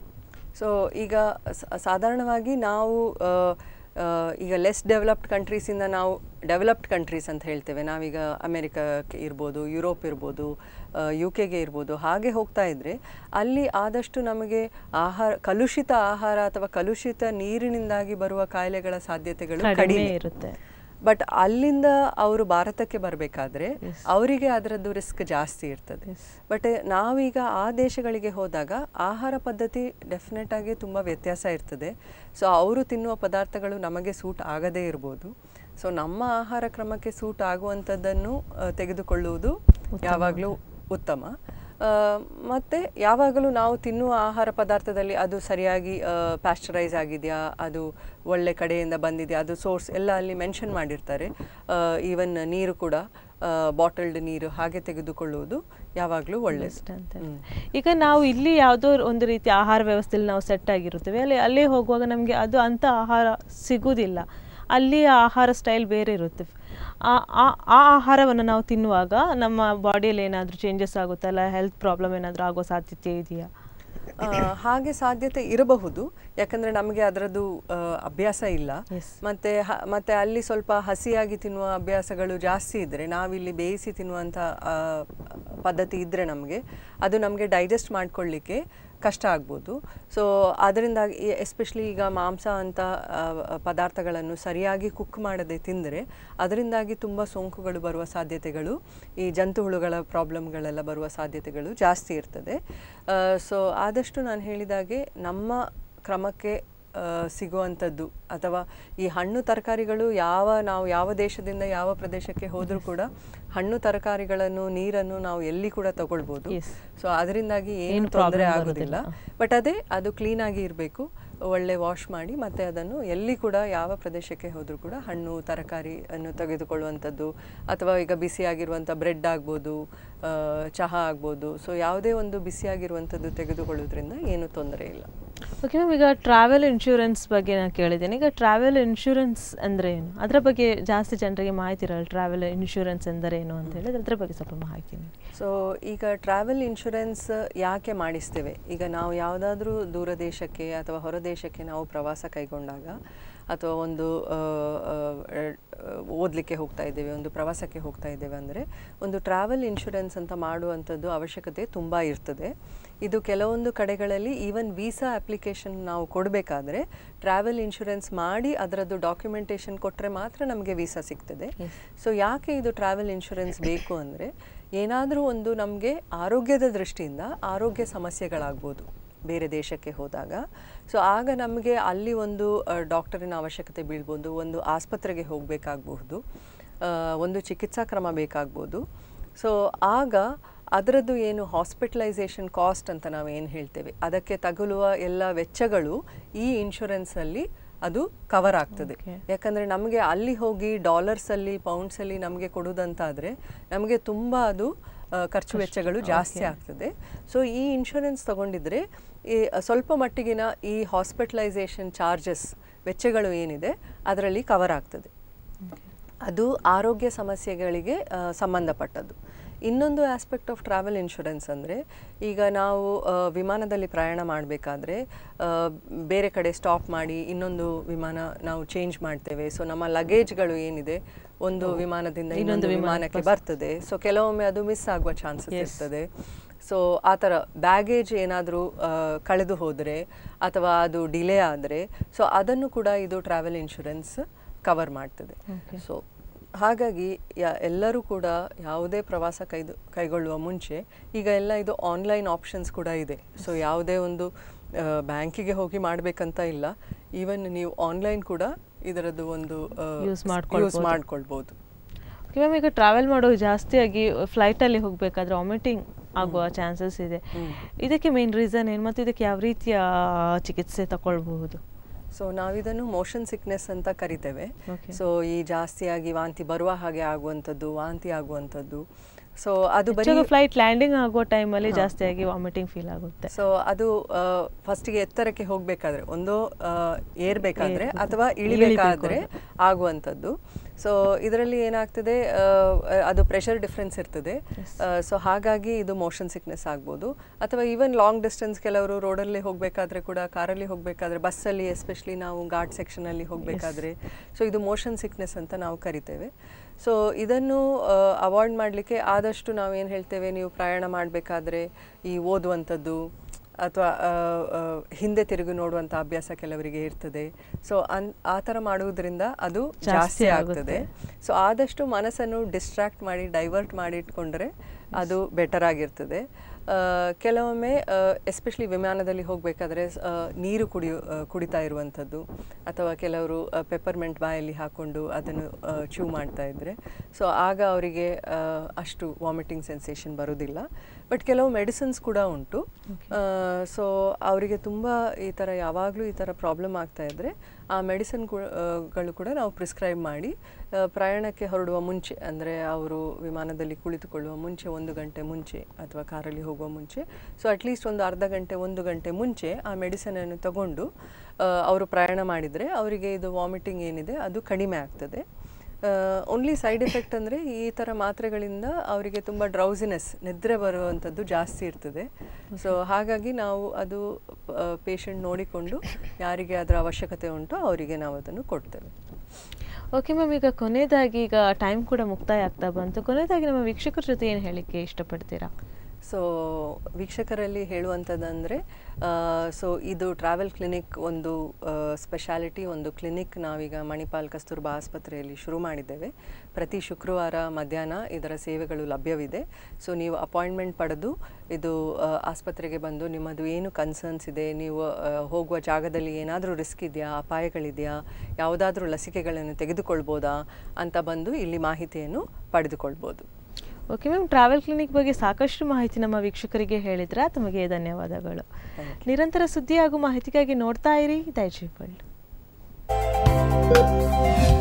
[SPEAKER 2] ಸೊ ಈಗ ಸ- ಸಾಧಾರಣವಾಗಿ ನಾವು ಆ, ಆ, ಈಗ ಲೆಸ್ ಡೆವಲಪ್ಡ್ ಕಂಟ್ರೀಸಿಂದ ನಾವು ಡೆವಲಪ್ಡ್ ಕಂಟ್ರೀಸ್ ಅಂತ ಹೇಳ್ತೇವೆ ನಾವೀಗ ಅಮೆರಿಕಕ್ಕೆ ಇರ್ಬೋದು ಯುರೋಪ್ ಇರ್ಬೋದು ಯು ಕೆಗೆ ಇರ್ಬೋದು ಹಾಗೆ ಹೋಗ್ತಾ ಇದ್ರೆ ಅಲ್ಲಿ ಆದಷ್ಟು ನಮಗೆ ಆಹಾರ ಕಲುಷಿತ ಆಹಾರ ಅಥವಾ ಕಲುಷಿತ ನೀರಿನಿಂದಾಗಿ ಬರುವ ಕಾಯಿಲೆಗಳ ಸಾಧ್ಯತೆಗಳು
[SPEAKER 1] ಕಡಿಮೆ
[SPEAKER 2] ಕಡಿಮೆ
[SPEAKER 1] ಇರುತ್ತೆ
[SPEAKER 2] ಬಟ್ ಅಲ್ಲಿಂದ ಅವರು ಭಾರತಕ್ಕೆ ಬರಬೇಕಾದ್ರೆ ಅವರಿಗೆ ಅದರದ್ದು ರಿಸ್ಕ್ ಜಾಸ್ತಿ ಇರ್ತದೆ ಬಟ್ ನಾವೀಗ ಆ ದೇಶಗಳಿಗೆ ಹೋದಾಗ ಆಹಾರ ಪದ್ಧತಿ ಡೆಫಿನೆಟ್ ಆಗಿ ತುಂಬ ವ್ಯತ್ಯಾಸ ಇರ್ತದೆ ಸೊ ಅವರು ತಿನ್ನುವ ಪದಾರ್ಥಗಳು ನಮಗೆ ಸೂಟ್ ಆಗದೇ ಇರ್ಬೋದು ಸೊ ನಮ್ಮ ಆಹಾರ ಕ್ರಮಕ್ಕೆ ಸೂಟ್ ಆಗುವಂಥದ್ದನ್ನು ಆ, ತೆಗೆದುಕೊಳ್ಳುವುದು ಯಾವಾಗಲೂ ಉತ್ತಮ ಆ, ಮತ್ತೆ ಯಾವಾಗಲೂ ನಾವು ತಿನ್ನುವ ಆಹಾರ ಪದಾರ್ಥದಲ್ಲಿ ಅದು ಸರಿಯಾಗಿ ಪ್ಯಾಸ್ಚರೈಸ್ ಆಗಿದೆಯಾ ಅದು ಒಳ್ಳೆ ಕಡೆಯಿಂದ ಬಂದಿದೆಯಾ ಅದು ಸೋರ್ಸ್ ಎಲ್ಲ ಅಲ್ಲಿ ಮೆನ್ಷನ್ ಮಾಡಿರ್ತಾರೆ ಈವನ್ ನೀರು ಕೂಡ ಬಾಟಲ್ಡ್ ನೀರು ಹಾಗೆ ತೆಗೆದುಕೊಳ್ಳುವುದು ಯಾವಾಗಲೂ ಒಳ್ಳೆಯದು
[SPEAKER 1] ಬೆಸ್ಟ್ ಅಂತ ಹೇಳಿ. ಈಗ ನಾವು ಇಲ್ಲಿ ಯಾವುದೋ ಒಂದು ರೀತಿ ಆಹಾರ ವ್ಯವಸ್ಥೆಯಲ್ಲಿ ನಾವು ಸೆಟ್ ಆಗಿರುತ್ತೇವೆ ಅಲ್ಲಿ ಅಲ್ಲೇ ಹೋಗುವಾಗ ನಮಗೆ ಅದು ಅಂಥ ಆಹಾರ ಸಿಗುವುದಿಲ್ಲ ಅಲ್ಲಿ ಆಹಾರ ಸ್ಟೈಲ್ ಬೇರೆ ಇರುತ್ತೆ ಆ ಆ- ಆ ಆಹಾರವನ್ನು ನಾವು ತಿನ್ನುವಾಗ ನಮ್ಮ ಬಾಡಿಯಲ್ಲಿ ಏನಾದರೂ ಚೇಂಜಸ್ ಆಗುತ್ತಲ್ಲ ಹೆಲ್ತ್ ಪ್ರಾಬ್ಲಮ್ ಏನಾದರೂ ಆಗೋ ಸಾಧ್ಯತೆ ಇದೆಯಾ
[SPEAKER 2] ಆ, ಹಾಗೆ ಸಾಧ್ಯತೆ ಇರಬಹುದು ಯಾಕಂದ್ರೆ ನಮಗೆ ಅದರದ್ದು ಆ, ಅಭ್ಯಾಸ ಇಲ್ಲ
[SPEAKER 1] Yes.
[SPEAKER 2] ಮತ್ತೆ ಹ- ಮತ್ತೆ ಅಲ್ಲಿ ಸ್ವಲ್ಪ ಹಸಿಯಾಗಿ ತಿನ್ನುವ ಅಭ್ಯಾಸಗಳು ಜಾಸ್ತಿ ಇದ್ರೆ ನಾವಿಲ್ಲಿ ಬೇಯಿಸಿ ತಿನ್ನುವಂಥ ಆ, ಪದ್ಧತಿ ಇದ್ರೆ ನಮಗೆ ಅದು ನಮಗೆ ಡೈಜೆಸ್ಟ್ ಮಾಡ್ಕೊಳ್ಳಿಕ್ಕೆ ಕಷ್ಟ ಆಗ್ಬೋದು ಸೊ ಅದರಿಂದಾಗಿ ಎಸ್ಪೆಷಲಿ ಈಗ ಮಾಂಸ ಅಂತ ಆ, ಪದಾರ್ಥಗಳನ್ನು ಸರಿಯಾಗಿ ಕುಕ್ ಮಾಡದೆ ತಿಂದರೆ ಅದರಿಂದಾಗಿ ತುಂಬ ಸೋಂಕುಗಳು ಬರುವ ಸಾಧ್ಯತೆಗಳು ಈ ಜಂತುಹುಳುಗಳ ಪ್ರಾಬ್ಲಮ್ಗಳೆಲ್ಲ ಬರುವ ಸಾಧ್ಯತೆಗಳು ಜಾಸ್ತಿ ಇರ್ತದೆ ಸೊ ಆದಷ್ಟು ನಾನು ಹೇಳಿದಾಗೆ ನಮ್ಮ ಕ್ರಮಕ್ಕೆ ಆ, ಸಿಗುವಂಥದ್ದು ಅಥವಾ ಈ ಹಣ್ಣು ತರಕಾರಿಗಳು ಯಾವ ನಾವು ಯಾವ ದೇಶದಿಂದ ಯಾವ ಪ್ರದೇಶಕ್ಕೆ ಹೋದರೂ ಕೂಡ ಹಣ್ಣು ತರಕಾರಿಗಳನ್ನು ನೀರನ್ನು ನಾವು ಎಲ್ಲಿ ಕೂಡ ತಗೊಳ್ಬೋದು
[SPEAKER 1] Yes.
[SPEAKER 2] ಸೊ ಅದರಿಂದಾಗಿ ಏನು
[SPEAKER 1] ಏನು
[SPEAKER 2] ತೊಂದರೆ
[SPEAKER 1] problem
[SPEAKER 2] ಆಗೋದಿಲ್ಲ ಬಟ್ ಅದೇ ಅದು ಕ್ಲೀನಾಗಿ ಇರಬೇಕು ಒಳ್ಳೆ ವಾಶ್ ಮಾಡಿ ಮತ್ತೆ ಅದನ್ನು ಎಲ್ಲಿ ಕೂಡ ಯಾವ ಪ್ರದೇಶಕ್ಕೆ ಹೋದರೂ ಕೂಡ ಹಣ್ಣು ತರಕಾರಿ ಅನ್ನು ತೆಗೆದುಕೊಳ್ಳುವಂಥದ್ದು ಅಥವಾ ಈಗ ಬಿಸಿಯಾಗಿರುವಂಥ ಬ್ರೆಡ್ ಆಗ್ಬೋದು ಆ, ಚಹಾ ಆಗ್ಬೋದು ಸೊ ಯಾವುದೇ ಒಂದು ಬಿಸಿಯಾಗಿರುವಂಥದ್ದು ತೆಗೆದುಕೊಳ್ಳೋದ್ರಿಂದ ಏನು ತೊಂದರೆ ಇಲ್ಲ
[SPEAKER 1] ಓಕೆ ಮ್ಯಾಮ್ ಈಗ ಟ್ರಾವೆಲ್ ಇನ್ಶೂರೆನ್ಸ್ ಬಗ್ಗೆ ನಾನು ಕೇಳಿದ್ದೇನೆ ಈಗ ಟ್ರಾವೆಲ್ ಇನ್ಶೂರೆನ್ಸ್ ಅಂದರೆ ಏನು ಅದರ ಬಗ್ಗೆ ಜಾಸ್ತಿ ಜನರಿಗೆ ಮಾಹಿತಿ ಇರಲ್ಲ ಟ್ರಾವೆಲ್ ಇನ್ಶೂರೆನ್ಸ್ ಎಂದರೆ ಏನು ಅಂತ ಹೇಳಿದ್ರೆ ಅದ್ರ ಬಗ್ಗೆ ಸ್ವಲ್ಪ ಮಾಹಿತಿ ನೀಡಿ
[SPEAKER 2] ಸೊ ಈಗ ಟ್ರಾವೆಲ್ ಇನ್ಶೂರೆನ್ಸ್ ಯಾಕೆ ಮಾಡಿಸ್ತೇವೆ ಈಗ ನಾವು ಯಾವುದಾದ್ರೂ ದೂರ ದೇಶಕ್ಕೆ ಅಥವಾ ಹೊರ ದೇಶಕ್ಕೆ ನಾವು ಪ್ರವಾಸ ಕೈಗೊಂಡಾಗ ಅಥವಾ ಒಂದು ಆ, ಆ, ಆ, ಓದಲಿಕ್ಕೆ ಹೋಗ್ತಾ ಇದ್ದೇವೆ ಒಂದು ಪ್ರವಾಸಕ್ಕೆ ಹೋಗ್ತಾ ಇದ್ದೇವೆ ಅಂದರೆ ಒಂದು ಟ್ರಾವೆಲ್ ಇನ್ಶೂರೆನ್ಸ್ ಅಂತ ಮಾಡುವಂಥದ್ದು ಅವಶ್ಯಕತೆ ತುಂಬ ಇರ್ತದೆ ಇದು ಕೆಲವೊಂದು ಕಡೆಗಳಲ್ಲಿ ಈವನ್ ವೀಸಾ ಅಪ್ಲಿಕೇಶನ್ ನಾವು ಕೊಡಬೇಕಾದ್ರೆ ಟ್ರಾವೆಲ್ ಇನ್ಶೂರೆನ್ಸ್ ಮಾಡಿ ಅದರದ್ದು ಡಾಕ್ಯುಮೆಂಟೇಷನ್ ಕೊಟ್ಟರೆ ಮಾತ್ರ ನಮಗೆ ವೀಸಾ ಸಿಗ್ತದೆ ಸೊ ಯಾಕೆ ಇದು ಟ್ರಾವೆಲ್ ಇನ್ಶೂರೆನ್ಸ್ ಬೇಕು ಅಂದರೆ ಏನಾದರೂ ಒಂದು ನಮಗೆ ಆರೋಗ್ಯದ ದೃಷ್ಟಿಯಿಂದ ಆರೋಗ್ಯ ಸಮಸ್ಯೆಗಳಾಗ್ಬೋದು ಬೇರೆ ದೇಶಕ್ಕೆ ಹೋದಾಗ ಸೊ ಆಗ ನಮಗೆ ಅಲ್ಲಿ ಒಂದು ಡಾಕ್ಟರಿನ ಅವಶ್ಯಕತೆ ಬೀಳ್ಬೋದು ಒಂದು ಆಸ್ಪತ್ರೆಗೆ ಹೋಗಬೇಕಾಗಬಹುದು ಒಂದು ಚಿಕಿತ್ಸಾ ಕ್ರಮ ಬೇಕಾಗ್ಬೋದು ಸೊ ಆಗ ಅದರದ್ದು ಏನು ಹಾಸ್ಪಿಟಲೈಸೇಷನ್ ಕಾಸ್ಟ್ ಅಂತ ನಾವು ಏನು ಹೇಳ್ತೇವೆ ಅದಕ್ಕೆ ತಗುಲುವ ಎಲ್ಲ ವೆಚ್ಚಗಳು ಈ ಇನ್ಶೂರೆನ್ಸಲ್ಲಿ ಅದು ಕವರ್ ಆಗ್ತದೆ
[SPEAKER 1] Okay.
[SPEAKER 2] ಯಾಕಂದರೆ ನಮಗೆ ಅಲ್ಲಿ ಹೋಗಿ ಡಾಲರ್ಸಲ್ಲಿ ಪೌಂಡ್ಸಲ್ಲಿ ನಮಗೆ ಕೊಡೋದಂತಾದರೆ ನಮಗೆ ತುಂಬ ಅದು ಆ, ಖರ್ಚು ವೆಚ್ಚಗಳು ಜಾಸ್ತಿ ಆಗ್ತದೆ ಸೊ ಈ ಇನ್ಶೂರೆನ್ಸ್ ತಗೊಂಡಿದ್ರೆ ಈ ಸ್ವಲ್ಪ ಮಟ್ಟಿಗಿನ ಈ ಹಾಸ್ಪಿಟಲೈಸೇಷನ್ ಚಾರ್ಜಸ್ ವೆಚ್ಚಗಳು ಏನಿದೆ ಅದರಲ್ಲಿ ಕವರ್ ಆಗ್ತದೆ ಅದು ಆರೋಗ್ಯ ಸಮಸ್ಯೆಗಳಿಗೆ ಆ, ಸಂಬಂಧಪಟ್ಟದ್ದು ಇನ್ನೊಂದು ಆಸ್ಪೆಕ್ಟ್ ಆಫ್ ಟ್ರಾವೆಲ್ ಇನ್ಶೂರೆನ್ಸ್ ಅಂದರೆ ಈಗ ನಾವು ಆ, ವಿಮಾನದಲ್ಲಿ ಪ್ರಯಾಣ ಮಾಡಬೇಕಾದ್ರೆ ಬೇರೆ ಕಡೆ ಸ್ಟಾಪ್ ಮಾಡಿ ಇನ್ನೊಂದು ವಿಮಾನ ನಾವು ಚೇಂಜ್ ಮಾಡ್ತೇವೆ ಸೊ ನಮ್ಮ ಲಗೇಜ್ಗಳು ಏನಿದೆ ಒಂದು ವಿಮಾನದಿಂದ ಇನ್ನೊಂದು ವಿಮಾನಕ್ಕೆ ಬರ್ತದೆ ಸೊ ಕೆಲವೊಮ್ಮೆ ಅದು ಮಿಸ್ ಆಗುವ ಚಾನ್ಸಸ್ ಇರ್ತದೆ ಸೊ ಆ ಥರ ಬ್ಯಾಗೇಜ್ ಏನಾದರೂ ಕಳೆದು ಹೋದರೆ ಅಥವಾ ಅದು ಡಿಲೇ ಆದರೆ ಸೊ ಅದನ್ನು ಕೂಡ ಇದು ಟ್ರಾವೆಲ್ ಇನ್ಶೂರೆನ್ಸ್ ಕವರ್ ಮಾಡ್ತದೆ ಸೊ ಹಾಗಾಗಿ ಯಾ- ಎಲ್ಲರೂ ಕೂಡ ಯಾವುದೇ ಪ್ರವಾಸ ಕೈದು ಕೈಗೊಳ್ಳುವ ಮುಂಚೆ ಈಗ ಎಲ್ಲ ಇದು ಆನ್ಲೈನ್ ಆಪ್ಷನ್ಸ್ ಕೂಡ ಇದೆ ಸೊ ಯಾವುದೇ ಒಂದು ಬ್ಯಾಂಕಿಗೆ ಹೋಗಿ ಮಾಡಬೇಕಂತ ಇಲ್ಲ ಈವನ್ ನೀವು ಆನ್ಲೈನ್ ಕೂಡ ಇದರದ್ದು ಒಂದು
[SPEAKER 1] Use
[SPEAKER 2] ಯೂಸ್
[SPEAKER 1] ಮಾಡ್ಕೊಳ್ಬೋದು.
[SPEAKER 2] ಮಾಡ್ಕೊಳ್ಬೋದು
[SPEAKER 1] ಮ್ಯಾಮ್ ಈಗ ಟ್ರಾವೆಲ್ ಮಾಡೋದು ಜಾಸ್ತಿಯಾಗಿ ಫ್ಲೈಟಲ್ಲಿ ಹೋಗಬೇಕಾದ್ರೆ ವಾಮಿಟಿಂಗ್ ಆಗುವ ಚಾನ್ಸಸ್ ಇದೆ ಇದಕ್ಕೆ ಮೇನ್ ರೀಸನ್ ಏನು ಮತ್ತು ಇದಕ್ಕೆ ಯಾವ ರೀತಿಯ ಚಿಕಿತ್ಸೆ ತಗೊಳ್ಬಹುದು
[SPEAKER 2] ಸೊ ನಾವಿದನ್ನು ಮೋಷನ್ ಸಿಕ್ನೆಸ್ ಅಂತ ಕರಿತೇವೆ
[SPEAKER 1] Okay.
[SPEAKER 2] ಸೊ ಈ ಜಾಸ್ತಿಯಾಗಿ ವಾಂತಿ ಬರುವ ಹಾಗೆ ಆಗುವಂಥದ್ದು ವಾಂತಿ ಆಗುವಂಥದ್ದು ಸೊ ಅದು ಬರೀ
[SPEAKER 1] ಹೆಚ್ಚಾಗಿ ಫ್ಲೈಟ್ ಲ್ಯಾಂಡಿಂಗ್ ಆಗುವ ಟೈಮಲ್ಲಿ ಜಾಸ್ತಿಯಾಗಿ ವಾಮಿಟಿಂಗ್ ಫೀಲ್ ಆಗುತ್ತೆ
[SPEAKER 2] ಸೊ ಅದು ಫಸ್ಟಿಗೆ ಎತ್ತರಕ್ಕೆ ಹೋಗಬೇಕಾದ್ರೆ ಒಂದು ಆ, ಏರ್ಬೇಕಾದ್ರೆ ಅಥವಾ ಇಳಿಬೇಕಾದ್ರೆ ಆಗುವಂಥದ್ದು ಸೊ ಇದರಲ್ಲಿ ಏನಾಗ್ತದೆ ಆ, ಅದು ಪ್ರೆಷರ್ ಡಿಫ್ರೆನ್ಸ್ ಇರ್ತದೆ ಸೊ ಹಾಗಾಗಿ ಇದು ಮೋಷನ್ ಸಿಕ್ನೆಸ್ ಆಗ್ಬೋದು ಅಥವಾ ಈವನ್ ಲಾಂಗ್ ಡಿಸ್ಟೆನ್ಸ್ ಕೆಲವರು ರೋಡಲ್ಲಿ ಹೋಗಬೇಕಾದ್ರೆ ಕೂಡ ಕಾರಲ್ಲಿ ಹೋಗಬೇಕಾದ್ರೆ ಬಸ್ಸಲ್ಲಿ ಎಸ್ಪೆಷಲಿ ನಾವು ಘಾಟ್ ಸೆಕ್ಷನಲ್ಲಿ ಹೋಗಬೇಕಾದ್ರೆ ಸೊ ಇದು ಮೋಷನ್ ಸಿಕ್ನೆಸ್ ಅಂತ ನಾವು ಕರಿತೇವೆ ಸೊ ಇದನ್ನು ಅವಾಯ್ಡ್ ಮಾಡಲಿಕ್ಕೆ ಆದಷ್ಟು ನಾವೇನು ಹೇಳ್ತೇವೆ ನೀವು ಪ್ರಯಾಣ ಮಾಡಬೇಕಾದ್ರೆ ಈ ಓದುವಂಥದ್ದು ಅಥವಾ ಹಿಂದೆ ತಿರುಗಿ ನೋಡುವಂಥ ಅಭ್ಯಾಸ ಕೆಲವರಿಗೆ ಇರ್ತದೆ ಸೊ ಅನ್ ಆ ಥರ ಮಾಡುವುದರಿಂದ ಅದು ಜಾಸ್ತಿ ಆಗ್ತದೆ ಸೊ ಆದಷ್ಟು ಮನಸ್ಸನ್ನು ಡಿಸ್ಟ್ರಾಕ್ಟ್ ಮಾಡಿ ಡೈವರ್ಟ್ ಮಾಡಿ ಇಟ್ಕೊಂಡ್ರೆ ಅದು ಬೆಟರ್ ಆಗಿರ್ತದೆ ಆ, ಕೆಲವೊಮ್ಮೆ ಎಸ್ಪೆಷಲಿ ವಿಮಾನದಲ್ಲಿ ಹೋಗಬೇಕಾದ್ರೆ ನೀರು ಕುಡಿಯು ಆ, ಕುಡಿತಾ ಇರುವಂಥದ್ದು ಅಥವಾ ಕೆಲವರು ಪೆಪ್ಪರ್ಮೆಂಟ್ ಬಾಯಲ್ಲಿ ಹಾಕ್ಕೊಂಡು ಅದನ್ನು ಚೂ ಮಾಡ್ತಾ ಇದ್ದರೆ ಸೊ ಆಗ ಅವರಿಗೆ ಆ, ಅಷ್ಟು ವಾಮಿಟಿಂಗ್ ಸೆನ್ಸೇಷನ್ ಬರೋದಿಲ್ಲ ಬಟ್ ಕೆಲವು ಮೆಡಿಸಿನ್ಸ್ ಕೂಡ ಉಂಟು ಸೊ ಅವರಿಗೆ ತುಂಬ ಈ ಥರ ಯಾವಾಗಲೂ ಈ ಥರ ಪ್ರಾಬ್ಲಮ್ ಆಗ್ತಾ ಇದ್ದರೆ ಆ ಮೆಡಿಸಿನ್ ಗಳು ಕೂಡ ನಾವು ಪ್ರಿಸ್ಕ್ರೈಬ್ ಮಾಡಿ ಆ, ಪ್ರಯಾಣಕ್ಕೆ ಹೊರಡುವ ಮುಂಚೆ ಅಂದರೆ ಅವರು ವಿಮಾನದಲ್ಲಿ ಕುಳಿತುಕೊಳ್ಳುವ ಮುಂಚೆ ಒಂದು ಗಂಟೆ ಮುಂಚೆ ಅಥವಾ ಕಾರಲ್ಲಿ ಹೋಗುವ ಮುಂಚೆ ಸೊ ಅಟ್ಲೀಸ್ಟ್ ಒಂದು ಅರ್ಧ ಗಂಟೆ ಒಂದು ಗಂಟೆ ಮುಂಚೆ ಆ ಮೆಡಿಸನನ್ನು ತಗೊಂಡು ಆ, ಅವರು ಪ್ರಯಾಣ ಮಾಡಿದರೆ ಅವರಿಗೆ ಇದು ವಾಮಿಟಿಂಗ್ ಏನಿದೆ ಅದು ಕಡಿಮೆ ಆಗ್ತದೆ ಓನ್ಲಿ ಸೈಡ್ ಎಫೆಕ್ಟ್ ಅಂದರೆ ಈ ಥರ ಮಾತ್ರೆಗಳಿಂದ ಅವರಿಗೆ ತುಂಬ ಡ್ರೌಸಿನೆಸ್ ನಿದ್ರೆ ಬರುವಂಥದ್ದು ಜಾಸ್ತಿ ಇರ್ತದೆ ಸೊ ಹಾಗಾಗಿ ನಾವು ಅದು ಪೇಷಂಟ್ ನೋಡಿಕೊಂಡು ಯಾರಿಗೆ ಅದರ ಅವಶ್ಯಕತೆ ಉಂಟೋ ಅವರಿಗೆ ನಾವು ಅದನ್ನು ಕೊಡ್ತೇವೆ
[SPEAKER 1] ಓಕೆ ಮ್ಯಾಮ್ ಈಗ ಕೊನೆಯದಾಗಿ ಈಗ ಟೈಮ್ ಕೂಡ ಮುಕ್ತಾಯ ಆಗ್ತಾ ಬಂತು ಕೊನೆಯದಾಗಿ ನಮ್ಮ ವೀಕ್ಷಕರ ಜೊತೆ ಏನು ಹೇಳಲಿಕ್ಕೆ ಇಷ್ಟಪಡ್ತೀರಾ
[SPEAKER 2] ಸೊ ವೀಕ್ಷಕರಲ್ಲಿ ಹೇಳುವಂಥದ್ದಂದರೆ ಸೊ ಇದು ಟ್ರಾವೆಲ್ ಕ್ಲಿನಿಕ್ ಒಂದು ಸ್ಪೆಷಾಲಿಟಿ ಒಂದು ಕ್ಲಿನಿಕ್ ನಾವೀಗ ಮಣಿಪಾಲ್ ಕಸ್ತೂರ್ಬಾ ಆಸ್ಪತ್ರೆಯಲ್ಲಿ ಶುರು ಮಾಡಿದ್ದೇವೆ ಪ್ರತಿ ಶುಕ್ರವಾರ ಮಧ್ಯಾಹ್ನ ಇದರ ಸೇವೆಗಳು ಲಭ್ಯವಿದೆ ಸೊ ನೀವು ಅಪಾಯಿಂಟ್ಮೆಂಟ್ ಪಡೆದು ಇದು ಆ, ಆಸ್ಪತ್ರೆಗೆ ಬಂದು ನಿಮ್ಮದು ಏನು ಕನ್ಸರ್ನ್ಸ್ ಇದೆ ನೀವು ಆ, ಹೋಗುವ ಜಾಗದಲ್ಲಿ ಏನಾದರೂ ರಿಸ್ಕ್ ಇದೆಯಾ ಅಪಾಯಗಳಿದೆಯಾ ಯಾವುದಾದ್ರೂ ಲಸಿಕೆಗಳನ್ನು ತೆಗೆದುಕೊಳ್ಬೋದಾ ಅಂತ ಬಂದು ಇಲ್ಲಿ ಮಾಹಿತಿಯನ್ನು ಪಡೆದುಕೊಳ್ಬೋದು
[SPEAKER 1] ಓಕೆ ಮ್ಯಾಮ್ ಟ್ರಾವೆಲ್ ಕ್ಲಿನಿಕ್ ಬಗ್ಗೆ ಸಾಕಷ್ಟು ಮಾಹಿತಿ ನಮ್ಮ ವೀಕ್ಷಕರಿಗೆ ಹೇಳಿದ್ರ ತಮಗೆ ಧನ್ಯವಾದಗಳು ನಿರಂತರ ಸುದ್ದಿ ಹಾಗೂ ಮಾಹಿತಿಗಾಗಿ ನೋಡ್ತಾ ಇರಿ ದೈಜಿ ವರ್ಲ್ಡ್